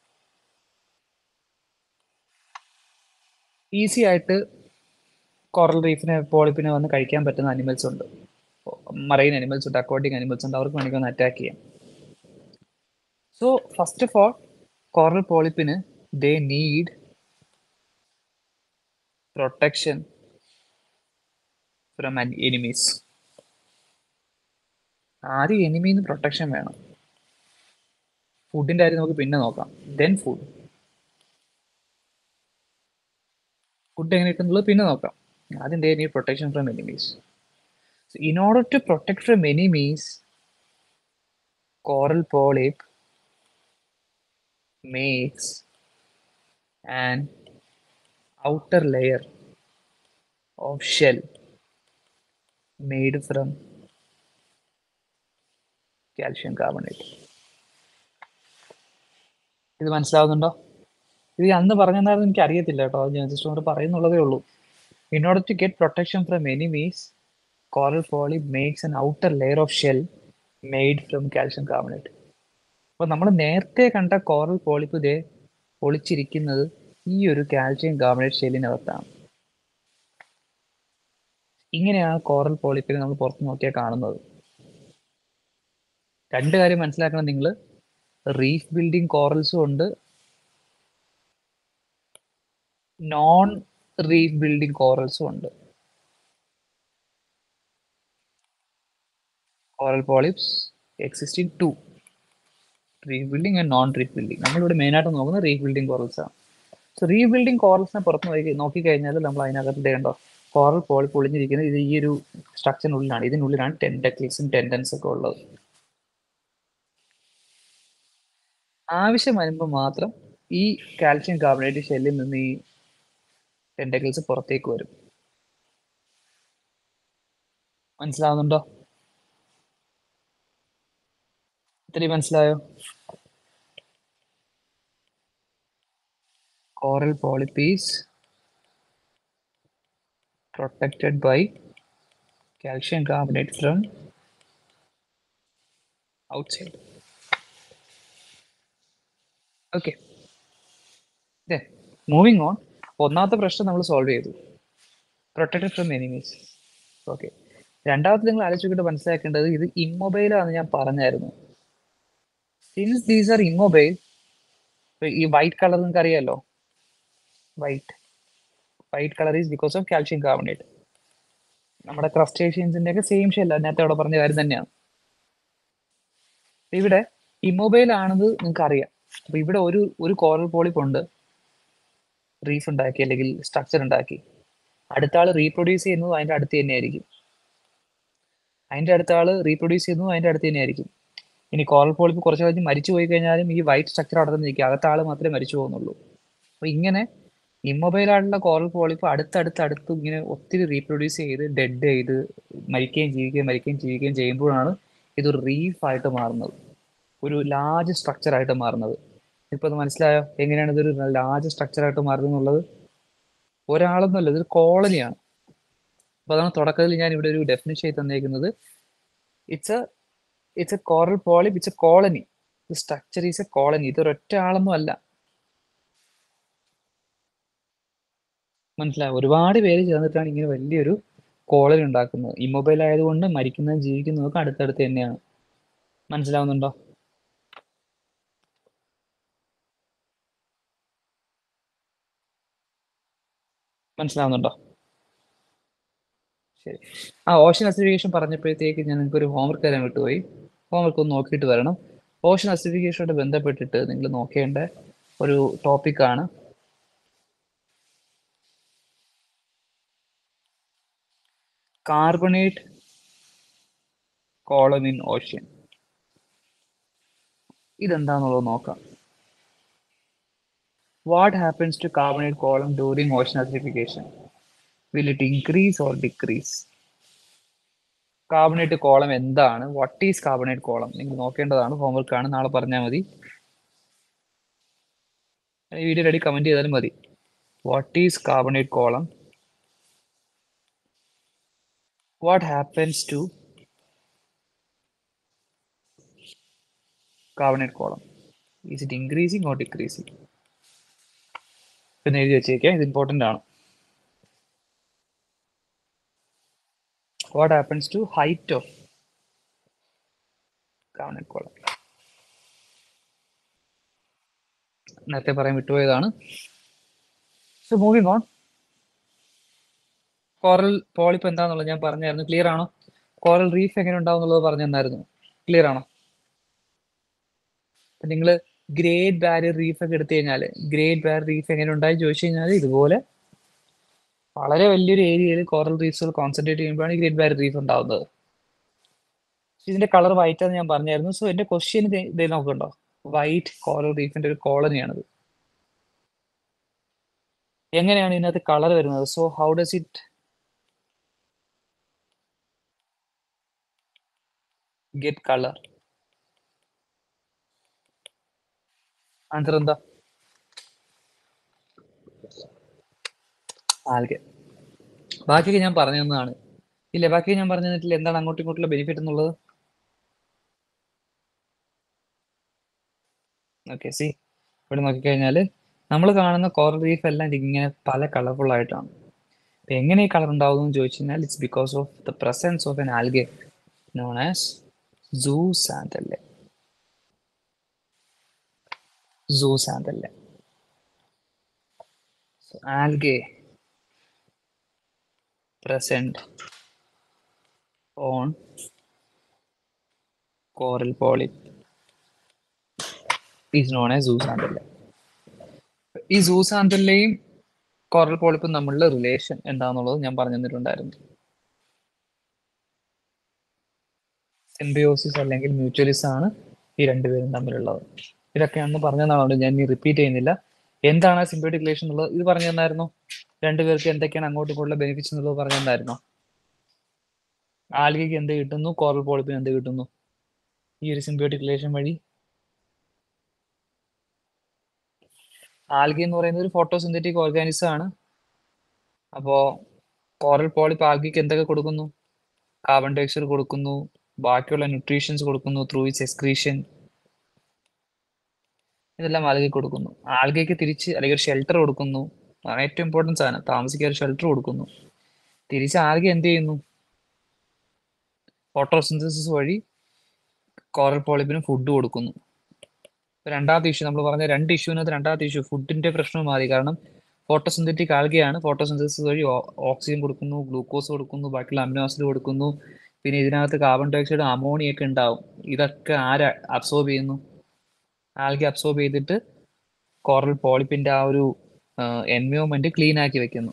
Speaker 1: ഈസി ആയിട്ട് കോറൽ റീഫിനെ പോളിപ്പിനെ വന്ന് കഴിക്കാൻ പറ്റുന്ന അനിമൽസ് ഉണ്ട് മറൈൻ അനിമൽസ് ഉണ്ട് അക്വാട്ടിക് അനിമൽസ് ഉണ്ട് അവർക്ക് വേണമെങ്കിൽ ഒന്ന് അറ്റാക്ക് ചെയ്യാം so first of all coral പോളിപ്പിന് they need protection from enemies ആദ്യം എനിമീന്ന് പ്രൊട്ടക്ഷൻ വേണം ഫുഡിന്റെ കാര്യം നമുക്ക് പിന്നെ നോക്കാം ദെൻ ഫുഡ് ഫുഡ് എങ്ങനെ കിട്ടുന്നുള്ളത് പിന്നെ നോക്കാം ആദ്യം they need protection from enemies in order to protect from enemies coral polyp makes an outer layer of shell made from calcium carbonate ഇത് മനസ്സിലാവുന്നുണ്ടോ ഇത് അന്ന് പറഞ്ഞെന്നായിരുന്നു എനിക്ക് അറിയത്തില്ല കേട്ടോ ഞാൻ ജസ്റ്റ് കൊണ്ട് പറയുന്നുള്ളതേ ഉള്ളൂ in order to get protection from enemies coral polyp makes an outer layer of shell made from calcium carbonate അപ്പൊ നമ്മൾ നേരത്തെ കണ്ട കോറൽ പോളിപ്പ് ഇതേ ഒളിച്ചിരിക്കുന്നത് ഈ ഒരു കാൽഷ്യം കാർബണേറ്റ് ഷെല്ലിനകത്താണ് ഇങ്ങനെയാണ് കോറൽ പോളിപ്പിനെ നമ്മൾ പുറത്ത് നോക്കിയാൽ കാണുന്നത് രണ്ട് കാര്യം മനസ്സിലാക്കണം നിങ്ങൾ റീഫ് ബിൽഡിംഗ് കോറൽസും ഉണ്ട് നോൺ റീഫ് ബിൽഡിംഗ് കോറൽസും ഉണ്ട് coral polyps existing to rebuilding and non rebuilding നമ്മളിവിടെ മെയിനായിട്ട് നോക്കുന്നത് റീബിൽഡിംഗ് കോറൽസ് ആണ് സോ റീബിൽഡിംഗ് കോറൽസിനെ പുറത്ത് നോക്കി നോക്കിക്കഴിഞ്ഞാൽ നമ്മൾ അതിനകത്ത് ഇതേണ്ടോ കോറൽ പോളി പൊളിഞ്ഞിരിക്കുന്നത് ഇത് ഈ ഒരു സ്ട്രക്ചറിനുള്ളിലാണ് ഇതിനുള്ളിലാണ് ടെൻഡക്കിൾസും ടെൻഡൻസ് ഒക്കെ ഉള്ളത് ആവശ്യം വരുമ്പോൾ മാത്രം ഈ കാൽഷ്യം കാർബണേറ്റ് ഷെല്ലിൽ നിന്ന് ഈ ടെൻഡക്കിൾസ് പുറത്തേക്ക് വരും മനസ്സിലാവുന്നുണ്ടോ ഇത്രയും മനസ്സിലായോ coral polyp is protected by calcium carbonate from outside. Okay. Then, moving on. ഒന്നാമത്തെ പ്രശ്നം നമ്മൾ സോൾവ് ചെയ്തു പ്രൊട്ടക്റ്റഡ് ഫ്രം എനിമീസ് ഓക്കെ രണ്ടാമത്തെ നിങ്ങൾ ആലോചിച്ചിട്ട് മനസ്സിലാക്കേണ്ടത് ഇത് ഇമ്മൊബൈൽ ആണെന്ന് ഞാൻ പറഞ്ഞായിരുന്നു സിൻസ് ദീസ് ആർ ഇമ്മൊബൈൽ ഈ വൈറ്റ് കളർ നിങ്ങൾക്ക് അറിയാലോ white white colour is because of calcium carbonate നമ്മുടെ ക്രസ്റ്റേഷ്യൻസിന്റെ ഒക്കെ സെയിം ഷെല്ല നേരത്തെ അവിടെ പറഞ്ഞ കാര്യം തന്നെയാണ് ഇവിടെ ഇമ്മൊബൈൽ ആണെന്ന് നിങ്ങൾക്ക് അറിയാം അപ്പൊ ഇവിടെ ഒരു ഒരു കോറൽ പോളിപ്പ് ഉണ്ട് റീഫ് ഉണ്ടാക്കി അല്ലെങ്കിൽ സ്ട്രക്ചർ ഉണ്ടാക്കി അടുത്ത ആൾ റീപ്രൊഡ്യൂസ് ചെയ്യുന്നത് അതിന്റെ അടുത്ത് തന്നെയായിരിക്കും അതിന്റെ അടുത്ത ആൾ റീപ്രൊഡ്യൂസ് ചെയ്യുന്നത് അതിന്റെ അടുത്ത് തന്നെയായിരിക്കും ഇനി കോറൽ പോളിപ്പ് കുറച്ച് കഴിഞ്ഞ് മരിച്ചു പോയി കഴിഞ്ഞാലും ഈ വൈറ്റ് സ്ട്രക്ചർ അവിടെ തന്നെ നിൽക്കും അകത്ത ആൾ മാത്രമേ മരിച്ചു പോകുന്നുള്ളൂ അപ്പൊ ഇങ്ങനെ ഇമ്മൊബൈൽ ആയിട്ടുള്ള കോറൽ പോളിപ്പ് അടുത്തടുത്ത് അടുത്ത് ഇങ്ങനെ ഒത്തിരി റീപ്രൊഡ്യൂസ് ചെയ്ത് ഡെഡ് ചെയ്ത് മരിക്കുകയും ജീവിക്കുകയും മരിക്കുകയും ജീവിക്കുകയും ചെയ്യുമ്പോഴാണ് ഇതൊരു റീഫ് ആയിട്ട് മാറുന്നത് ഒരു ലാർജ് സ്ട്രക്ചർ ആയിട്ട് മാറുന്നത് ഇപ്പൊ അത് മനസ്സിലായോ എങ്ങനെയാണ് ഇതൊരു ലാർജ് സ്ട്രക്ചർ ആയിട്ട് മാറുന്നത് എന്നുള്ളത് ഒരാളൊന്നുമല്ല ഇതൊരു കോളനിയാണ് അപ്പൊ അതാണ് തുടക്കത്തിൽ ഞാൻ ഇവിടെ ഒരു ഡെഫിനിഷൻ ആയി തന്നേക്കുന്നത് it's a it's a coral polyp it's a colony structure is a colony ഇതൊരൊറ്റ ആളൊന്നും അല്ല മനസ്സിലായി ഒരുപാട് പേര് ചേർന്നിട്ടാണ് ഇങ്ങനെ വലിയൊരു കോളനി ഉണ്ടാക്കുന്നത് ഇമ്മൊബൈൽ ആയതുകൊണ്ട് മരിക്കുന്നതും ജീവിക്കുന്നതും ഒക്കെ അടുത്തടുത്ത് തന്നെയാണ് മനസ്സിലാവുന്നുണ്ടോ മനസ്സിലാവുന്നുണ്ടോ ശരി ആ ഓഷൻ അസിഫിക്കേഷൻ പറഞ്ഞപ്പോഴത്തേക്ക് ഞാൻ നിങ്ങൾക്ക് ഒരു ഹോംവർക്ക് തരാൻ വിട്ടുപോയി ഹോംവർക്ക് ഒന്ന് നോക്കിയിട്ട് വരണം ഓഷൻ അസിഫിക്കേഷനോട് ബന്ധപ്പെട്ടിട്ട് നിങ്ങൾ നോക്കേണ്ട ഒരു ടോപ്പിക്കാണ് കാർബണേറ്റ് കോളം ഇൻ ഓഷ്യൻ ഇതെന്താന്നുള്ളത് നോക്കാം what happens to carbonate column during ocean acidification will it increase or decrease carbonate column എന്താണ് വാട്ട് ഈസ് കാർബണേറ്റ് കോളം നിങ്ങൾ നോക്കേണ്ടതാണ് ഹോംവർക്ക് ആണ് നാളെ പറഞ്ഞാൽ മതി ഈ വീഡിയോ റെഡി കമന്റ് ചെയ്താലും മതി what is carbonate column what happens to carbonate column is it increasing or decreasing എന്ന് എഴുതി വെച്ചേക്കാം ഇത് ഇമ്പോർട്ടൻ്റ് ആണ് what happens to height of carbonate column നേരത്തെ പറയാൻ വിട്ടുപോയതാണ് so moving on coral polyp എന്താന്നുള്ളത് ഞാൻ പറഞ്ഞായിരുന്നു ക്ലിയർ ആണോ കോറൽ റീഫ് എങ്ങനെ ഉണ്ടാവും എന്നുള്ളത് പറഞ്ഞു തന്നായിരുന്നു ക്ലിയർ ആണോ നിങ്ങൾ ഗ്രേറ്റ് ബാരിയർ റീഫ് ഒക്കെ എടുത്തു കഴിഞ്ഞാൽ ഗ്രേറ്റ് ബാരിയർ റീഫ് എങ്ങനെ ഉണ്ടായി ചോദിച്ചു കഴിഞ്ഞാൽ ഇതുപോലെ വളരെ വലിയൊരു ഏരിയയിൽ കോറൽ റീഫ്സുകൾ കോൺസെൻട്രേറ്റ് ചെയ്യുമ്പോഴാണ് ഈ ഗ്രേറ്റ് ബാരിയർ റീഫ് ഉണ്ടാവുന്നത് ഇതിന്റെ കളർ വൈറ്റ് ആണെന്ന് ഞാൻ പറഞ്ഞായിരുന്നു സോ എന്റെ ക്വസ്റ്റ്യൻ ഇത് നോക്കണ്ടോ വൈറ്റ് കോറൽ റീഫിന്റെ ഒരു കോളനിയാണിത് എങ്ങനെയാണ് ഇതിനകത്ത് കളർ വരുന്നത് so how does it get colour answer എന്താ ആൽഗെ ബാക്കിയൊക്കെ ഞാൻ പറഞ്ഞു തന്നതാണ് ഇല്ല ബാക്കി ഞാൻ പറഞ്ഞു തന്നിട്ടില്ല എന്താണ് അങ്ങോട്ടും ഇങ്ങോട്ടുള്ള ബെനിഫിറ്റ് എന്നുള്ളത് ഓക്കെ സി ഇവിടെ നോക്കിക്കഴിഞ്ഞാൽ നമ്മൾ കാണുന്ന കോറൽ റീഫ് എല്ലാം ഇങ്ങനെ പല കളർഫുൾ ആയിട്ടാണ് അപ്പൊ എങ്ങനെ ഈ കളർ ഉണ്ടാവുന്നു എന്ന് ചോദിച്ചു കഴിഞ്ഞാൽ it's because of the presence of an algae known as zooxanthellae zooxanthellae algae present on coral polyp is known as zooxanthella ഈ സൂസാന്തല്ലയും കോറൽ പോളിപ്പും തമ്മിലുള്ള റിലേഷൻ എന്താണെന്നുള്ളത് ഞാൻ പറഞ്ഞു തന്നിട്ടുണ്ടായിരുന്നു സിംബിയോസിസ് അല്ലെങ്കിൽ മ്യൂച്വലിസ് ആണ് ഈ രണ്ടുപേരും തമ്മിലുള്ളത് ഇതൊക്കെയാണെന്ന് പറഞ്ഞതാണ് ഞാൻ ഇനി റിപ്പീറ്റ് ചെയ്യുന്നില്ല എന്താണ് സിംബിയോട്ടിക് റിലേഷൻ എന്നുള്ളത് ഇത് പറഞ്ഞു തന്നായിരുന്നോ രണ്ടുപേർക്ക് എന്തൊക്കെയാണ് അങ്ങോട്ടും ഇങ്ങോട്ടുള്ള ബെനിഫിറ്റ്സ് എന്നുള്ളത് പറഞ്ഞു തന്നായിരുന്നോ ആൽഗയ്ക്ക് എന്ത് കിട്ടുന്നു കോറൽ പോളിപ്പിന് എന്ത് കിട്ടുന്നു ഈ ഒരു സിംബിയോട്ടിക് റിലേഷൻ വഴി ആൽഗി എന്ന് പറയുന്നത് ഒരു ഫോട്ടോസിന്തറ്റിക് ഓർഗാനിസം ആണ് അപ്പോ കോറൽ പോളിപ്പ് ആൽഗിക്ക് എന്തൊക്കെ കൊടുക്കുന്നു കാർബൺ ഡയോക്സൈഡ് കൊടുക്കുന്നു ബാക്കിയുള്ള ന്യൂട്രീഷൻസ് കൊടുക്കുന്നു ത്രൂ ഇറ്റ്സ് എക്സ്ക്രീഷൻ ഇതെല്ലാം ആൽഗയ്ക്ക് കൊടുക്കുന്നു ആൽഗയ്ക്ക് തിരിച്ച് അല്ലെങ്കിൽ ഒരു ഷെൽട്ടർ കൊടുക്കുന്നു അതാണ് ഏറ്റവും ഇമ്പോർട്ടൻസ് ആണ് താമസിക്കാൻ ഒരു ഷെൽട്ടർ കൊടുക്കുന്നു തിരിച്ച് ആൽഗ എന്ത് ചെയ്യുന്നു ഫോട്ടോസിന്തസിസ് വഴി കോറൽ പോളിപ്പിന് ഫുഡ് കൊടുക്കുന്നു രണ്ടാമത്തെ ഇഷ്യൂ നമ്മൾ പറഞ്ഞ രണ്ട് ഇഷ്യൂവിനകത്ത് രണ്ടാമത്തെ ഇഷ്യൂ ഫുഡിന്റെ പ്രശ്നം മാറി കാരണം ഫോട്ടോസിന്തറ്റിക് ആൽഗയാണ് ഫോട്ടോസിന്തസിസ് വഴി ഓക്സിജൻ കൊടുക്കുന്നു ഗ്ലൂക്കോസ് കൊടുക്കുന്നു ബാക്കിയുള്ള അമിനോ ആസിഡ് കൊടുക്കുന്നു പിന്നെ ഇതിനകത്ത് കാർബൺ ഡയോക്സൈഡ് അമോണിയ ഒക്കെ ഉണ്ടാവും ഇതൊക്കെ ആര് അബ്സോർബ് ചെയ്യുന്നു ആൽഗെ അബ്സോർബ് ചെയ്തിട്ട് കോറൽ പോളിപ്പിന്റെ ആ ഒരു എൻവയോൺമെന്റ് ക്ലീൻ ആക്കി വെക്കുന്നു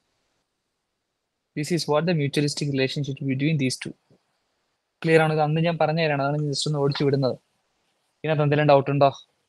Speaker 1: this is what the mutualistic relationship between these two clear ആണ് ഇത് അന്ന് ഞാൻ പറഞ്ഞു തരാണ് അതാണ് ജസ്റ്റ് ഒന്ന് ഓടിച്ചു വിടുന്നത് ഇതിനകത്ത് എന്തെങ്കിലും ഡൗട്ട് ഉണ്ടോ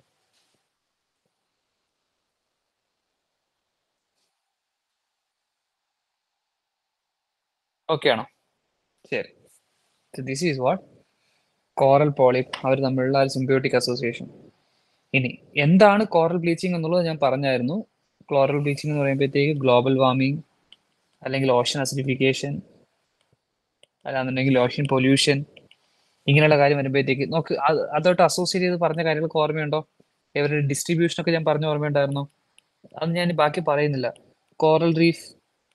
Speaker 1: ഓക്കെ ആണോ ശരി this is what coral polyp അവർ തമ്മിലുള്ള ഒരു സിംബിയോട്ടിക് അസോസിയേഷൻ ഇനി എന്താണ് കോറൽ ബ്ലീച്ചിങ് എന്നുള്ളത് ഞാൻ പറഞ്ഞായിരുന്നു കോറൽ ബ്ലീച്ചിങ് എന്ന് പറയുമ്പോഴത്തേക്ക് ഗ്ലോബൽ വാർമിംഗ് അല്ലെങ്കിൽ ഓഷൻ അസിഡിഫിക്കേഷൻ അല്ലാന്നുണ്ടെങ്കിൽ ഓഷൻ പൊല്യൂഷൻ ഇങ്ങനെയുള്ള കാര്യം വരുമ്പോഴത്തേക്ക് നോക്ക് അത് അതോട്ട് അസോസിയേറ്റ് ചെയ്ത് പറഞ്ഞ കാര്യങ്ങൾക്ക് ഓർമ്മയുണ്ടോ ഇവരുടെ ഡിസ്ട്രിബ്യൂഷൻ ഒക്കെ ഞാൻ പറഞ്ഞ ഓർമ്മയുണ്ടായിരുന്നോ അത് ഞാൻ ബാക്കി പറയുന്നില്ല കോറൽ റീഫ്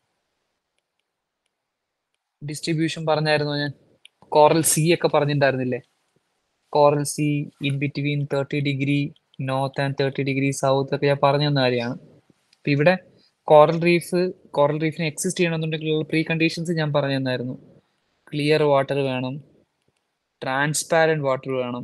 Speaker 1: ഡിസ്ട്രിബ്യൂഷൻ പറഞ്ഞായിരുന്നു ഞാൻ കോറൽ സി ഒക്കെ പറഞ്ഞിട്ടുണ്ടായിരുന്നില്ലേ coral sea in between thirty degree north and thirty degree south ഒക്കെ ഞാൻ പറഞ്ഞു തന്ന കാര്യമാണ് അപ്പൊ ഇവിടെ കോറൽ റീഫ് കോറൽ റീഫിനെ എക്സിസ്റ്റ് ചെയ്യണമെന്നുണ്ടെങ്കിൽ പ്രീ കണ്ടീഷൻസ് ഞാൻ പറഞ്ഞു തന്നായിരുന്നു ക്ലിയർ വാട്ടർ വേണം ട്രാൻസ്പാരന്റ് വാട്ടർ വേണം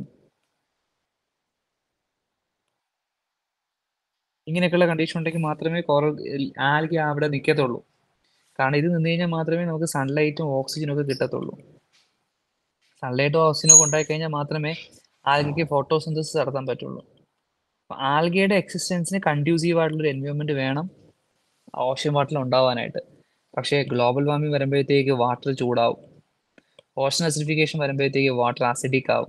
Speaker 1: ഇങ്ങനെയൊക്കെയുള്ള കണ്ടീഷൻ ഉണ്ടെങ്കിൽ മാത്രമേ കോറൽ ആൽഗി അവിടെ നിൽക്കത്തുള്ളൂ കാരണം ഇത് നിന്ന് കഴിഞ്ഞാൽ മാത്രമേ നമുക്ക് സൺലൈറ്റും ഓക്സിജനും ഒക്കെ കിട്ടത്തുള്ളൂ സൺലൈറ്റും ഓക്സിജനും ഒക്കെ ഉണ്ടായി കഴിഞ്ഞാൽ മാത്രമേ ആൽഗയ്ക്ക് ഫോട്ടോസിന്തസിസ് നടത്താൻ പറ്റുള്ളൂ അപ്പൊ ആൽഗയുടെ എക്സിസ്റ്റൻസിന് കൺഡ്യൂസീവ് ആയിട്ടുള്ള ഒരു എൻവയോൺമെന്റ് വേണം ഓഷ്യൻ വാട്ടറിൽ ഉണ്ടാവാനായിട്ട് പക്ഷേ ഗ്ലോബൽ വാർമിംഗ് വരുമ്പോഴത്തേക്ക് വാട്ടർ ചൂടാവും ഓഷൻ അസിഡിഫിക്കേഷൻ വരുമ്പോഴത്തേക്ക് വാട്ടർ ആസിഡിക് ആവും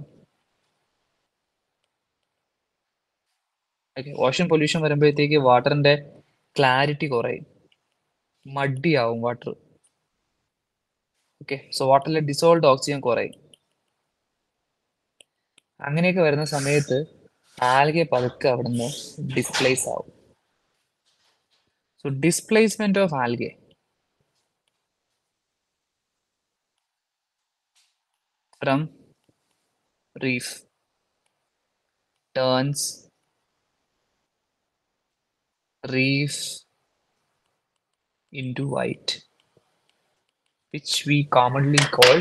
Speaker 1: ഓക്കെ ഓഷൻ പൊല്യൂഷൻ വരുമ്പോഴത്തേക്ക് വാട്ടറിന്റെ ക്ലാരിറ്റി കുറയും മഡി ആവും വാട്ടർ ഓക്കെ സോ വാട്ടറിലെ ഡിസോൾഡ് ഓക്സിജൻ കുറയും അങ്ങനെയൊക്കെ വരുന്ന സമയത്ത് ആൽഗെ പതുക്കെ അവിടുന്ന് ഡിസ്പ്ലേസ് ആവും so displacement of algae from reef turns reef into white which we commonly called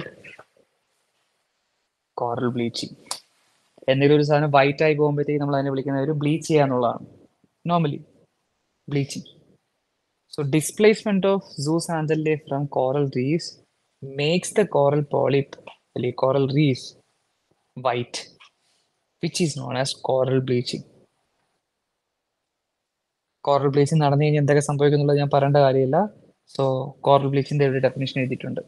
Speaker 1: coral bleaching എന്തെങ്കിലും ഒരു സാധനം വൈറ്റ് ആയി പോകുമ്പോഴത്തേക്ക് നമ്മൾ അതിനെ വിളിക്കുന്ന ഒരു ബ്ലീച്ച് ചെയ്യാന്നുള്ളതാണ് normally bleaching so displacement of zooxanthellae from coral reefs makes the coral polyp അല്ലെങ്കിൽ coral reefs white which is known as coral bleaching coral bleaching നടന്നു കഴിഞ്ഞാൽ എന്തൊക്കെ സംഭവിക്കുന്നുള്ളത് ഞാൻ പറയേണ്ട കാര്യമില്ല സോ കോറൽ ബ്ലീച്ചിന്റെ ഒരു ഡെഫിനേഷൻ എഴുതിയിട്ടുണ്ട്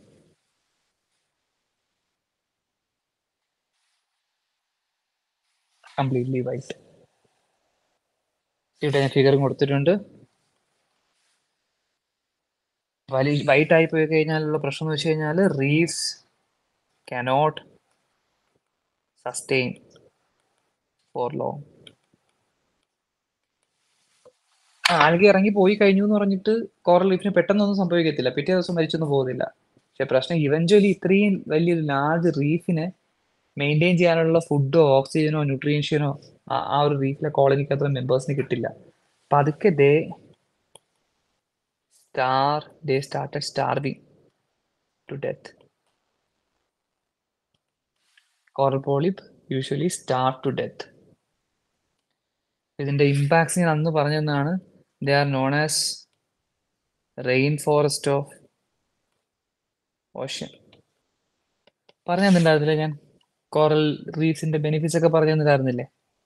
Speaker 1: കംപ്ലീറ്റ്ലി വൈറ്റ് ഇവിടെ ഞാൻ ഫിഗറും കൊടുത്തിട്ടുണ്ട് വലി വൈറ്റ് ആയി പോയി കഴിഞ്ഞാലുള്ള പ്രശ്നം എന്ന് വെച്ച് കഴിഞ്ഞാൽ reefs cannot sustain for long. Algae ഇറങ്ങി പോയി കഴിഞ്ഞു എന്ന് പറഞ്ഞിട്ട് കോറൽ ലീഫിന് പെട്ടെന്നൊന്നും സംഭവിക്കത്തില്ല പിറ്റേ ദിവസം മരിച്ചൊന്നും പോകുന്നില്ല പക്ഷെ പ്രശ്നം ഇവഞ്ച്വലി ഇത്രയും വലിയൊരു ലാർജ് റീഫിനെ മെയിൻറ്റെയിൻ ചെയ്യാനുള്ള ഫുഡോ ഓക്സിജനോ ന്യൂട്രീഷ്യനോ ആ ഒരു റീഫിലെ കോളനിക്കകത്തുള്ള മെമ്പേഴ്സിന് കിട്ടില്ല അപ്പൊ അതൊക്കെ they star they started starving to death coral polyp usually starve to death ഇതിന്റെ ഇമ്പാക്ട്സ് ഞാൻ അന്ന് പറഞ്ഞതെന്നാണ് they are known as rainforest of ocean പറഞ്ഞു തന്നിട്ടുണ്ടായിരുന്നില്ലേ ഞാൻ കോറൽ റീഫ്സിന്റെ ബെനിഫിറ്റ്സ് ഒക്കെ പറഞ്ഞു തന്നിട്ടായിരുന്നില്ലേ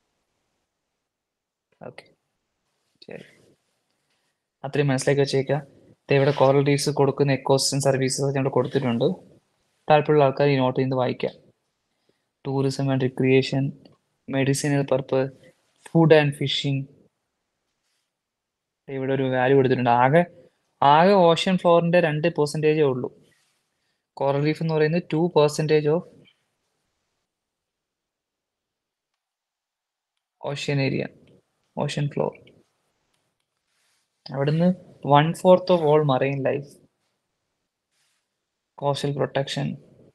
Speaker 1: ഓക്കെ ശരി അത്രയും മനസ്സിലാക്കി വെച്ചേക്കാം ദേ ഇവിടെ കോറൽ റീഫ്സ് കൊടുക്കുന്ന എക്കോസിസ്റ്റം സർവീസസ് ഞാൻ ഇവിടെ കൊടുത്തിട്ടുണ്ട് താല്പര്യമുള്ള ആൾക്കാർ ഈ നോട്ട് ചെയ്ത് വായിക്കാം tourism and recreation medicinal purpose food and fishing ഇവിടെ ഒരു വാല്യൂ കൊടുത്തിട്ടുണ്ട് ആകെ ആകെ ഓഷ്യൻ ഫ്ലോറിന്റെ രണ്ട് പെർസെൻറ്റേജേ ഉള്ളൂ കോറൽ റീഫ് എന്ന് പറയുന്നത് two percentage of ocean area ocean floor അവിടുന്ന് one fourth of all marine life coastal protection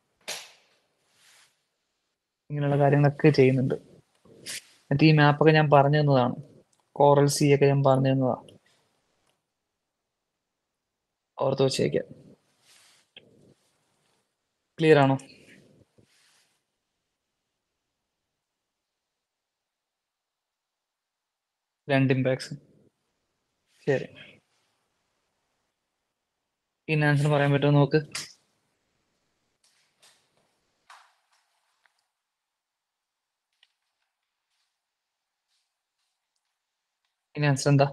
Speaker 1: ഇങ്ങനെയുള്ള കാര്യങ്ങളൊക്കെ ചെയ്യുന്നുണ്ട് എന്നിട്ട് ഈ മാപ്പൊക്കെ ഞാൻ പറഞ്ഞു തന്നതാണ് കോറൽ സി ഒക്കെ ഞാൻ പറഞ്ഞു തന്നതാണ് ഓർത്ത് വെച്ചേക്കാം ക്ലിയർ ആണോ രണ്ട് ഇമ്പാക്ട്സ് ശരി ഈ ആൻസർ പറയാൻ പറ്റുമോ നോക്ക് ഇനി ആൻസർ എന്താ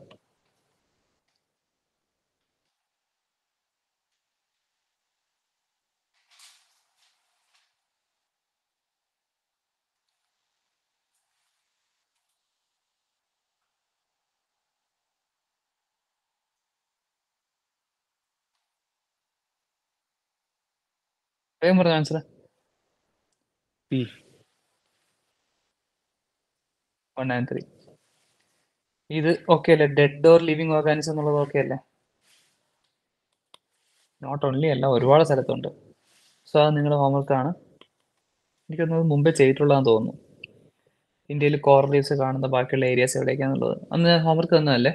Speaker 1: വേഗം പറഞ്ഞ answer P one and three ഇത് ഓക്കെ അല്ലേ ഡെഡ് ഓർ ലിവിങ് ഓർഗാനിസം എന്നുള്ളത് ഓക്കെ അല്ലേ നോട്ട് ഓൺലി അല്ല ഒരുപാട് സ്ഥലത്തുണ്ട് സോ അത് നിങ്ങളുടെ ഹോംവർക്ക് ആണ് എനിക്കൊന്നത് മുമ്പേ ചെയ്തിട്ടുള്ളതാന്ന് തോന്നുന്നു ഇന്ത്യയിൽ കോറൽ റീഫ്സ് കാണുന്ന ബാക്കിയുള്ള ഏരിയാസ് എവിടേക്കാന്നുള്ളത് അന്ന് ഹോംവർക്ക് തന്നതല്ലേ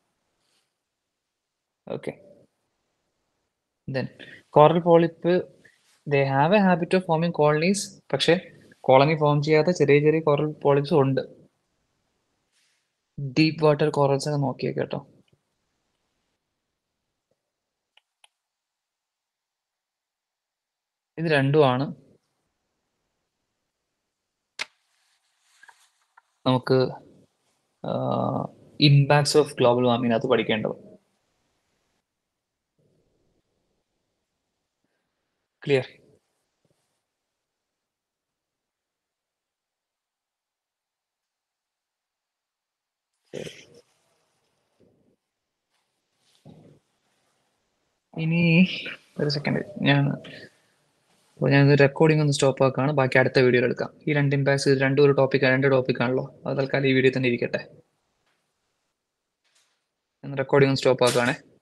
Speaker 1: okay then coral polyp they have a habit of forming colonies പക്ഷേ കോളനി ഫോം ചെയ്യാത്ത ചെറിയ ചെറിയ കോറൽ പോളിപ്സും ഉണ്ട് ഡീപ്പ് വാട്ടർ കോറൽസ് ഒക്കെ നോക്കിയേക്ക് കേട്ടോ ഇത് രണ്ടുമാണ് നമുക്ക് ഇമ്പാക്ട്സ് ഓഫ് ഗ്ലോബൽ വാർമിങ്ങിനകത്ത് പഠിക്കേണ്ടത് ക്ലിയർ ഇനി ഒരു സെക്കൻഡ് ഞാൻ അപ്പോൾ ഞാൻ റെക്കോർഡിംഗ് ഒന്ന് സ്റ്റോപ്പ് ആക്കുകയാണ് ബാക്കി അടുത്ത വീഡിയോയിൽ എടുക്കാം ഈ രണ്ട് ഇമ്പാക്ട്സ് ഇത് രണ്ടും ഒരു ടോപ്പിക് രണ്ട് ടോപ്പിക് ആണല്ലോ അത് തൽക്കാലം ഈ വീഡിയോ തന്നെ ഇരിക്കട്ടെ ഞാൻ റെക്കോർഡിംഗ് ഒന്ന് സ്റ്റോപ്പ് ആക്കുകയാണേ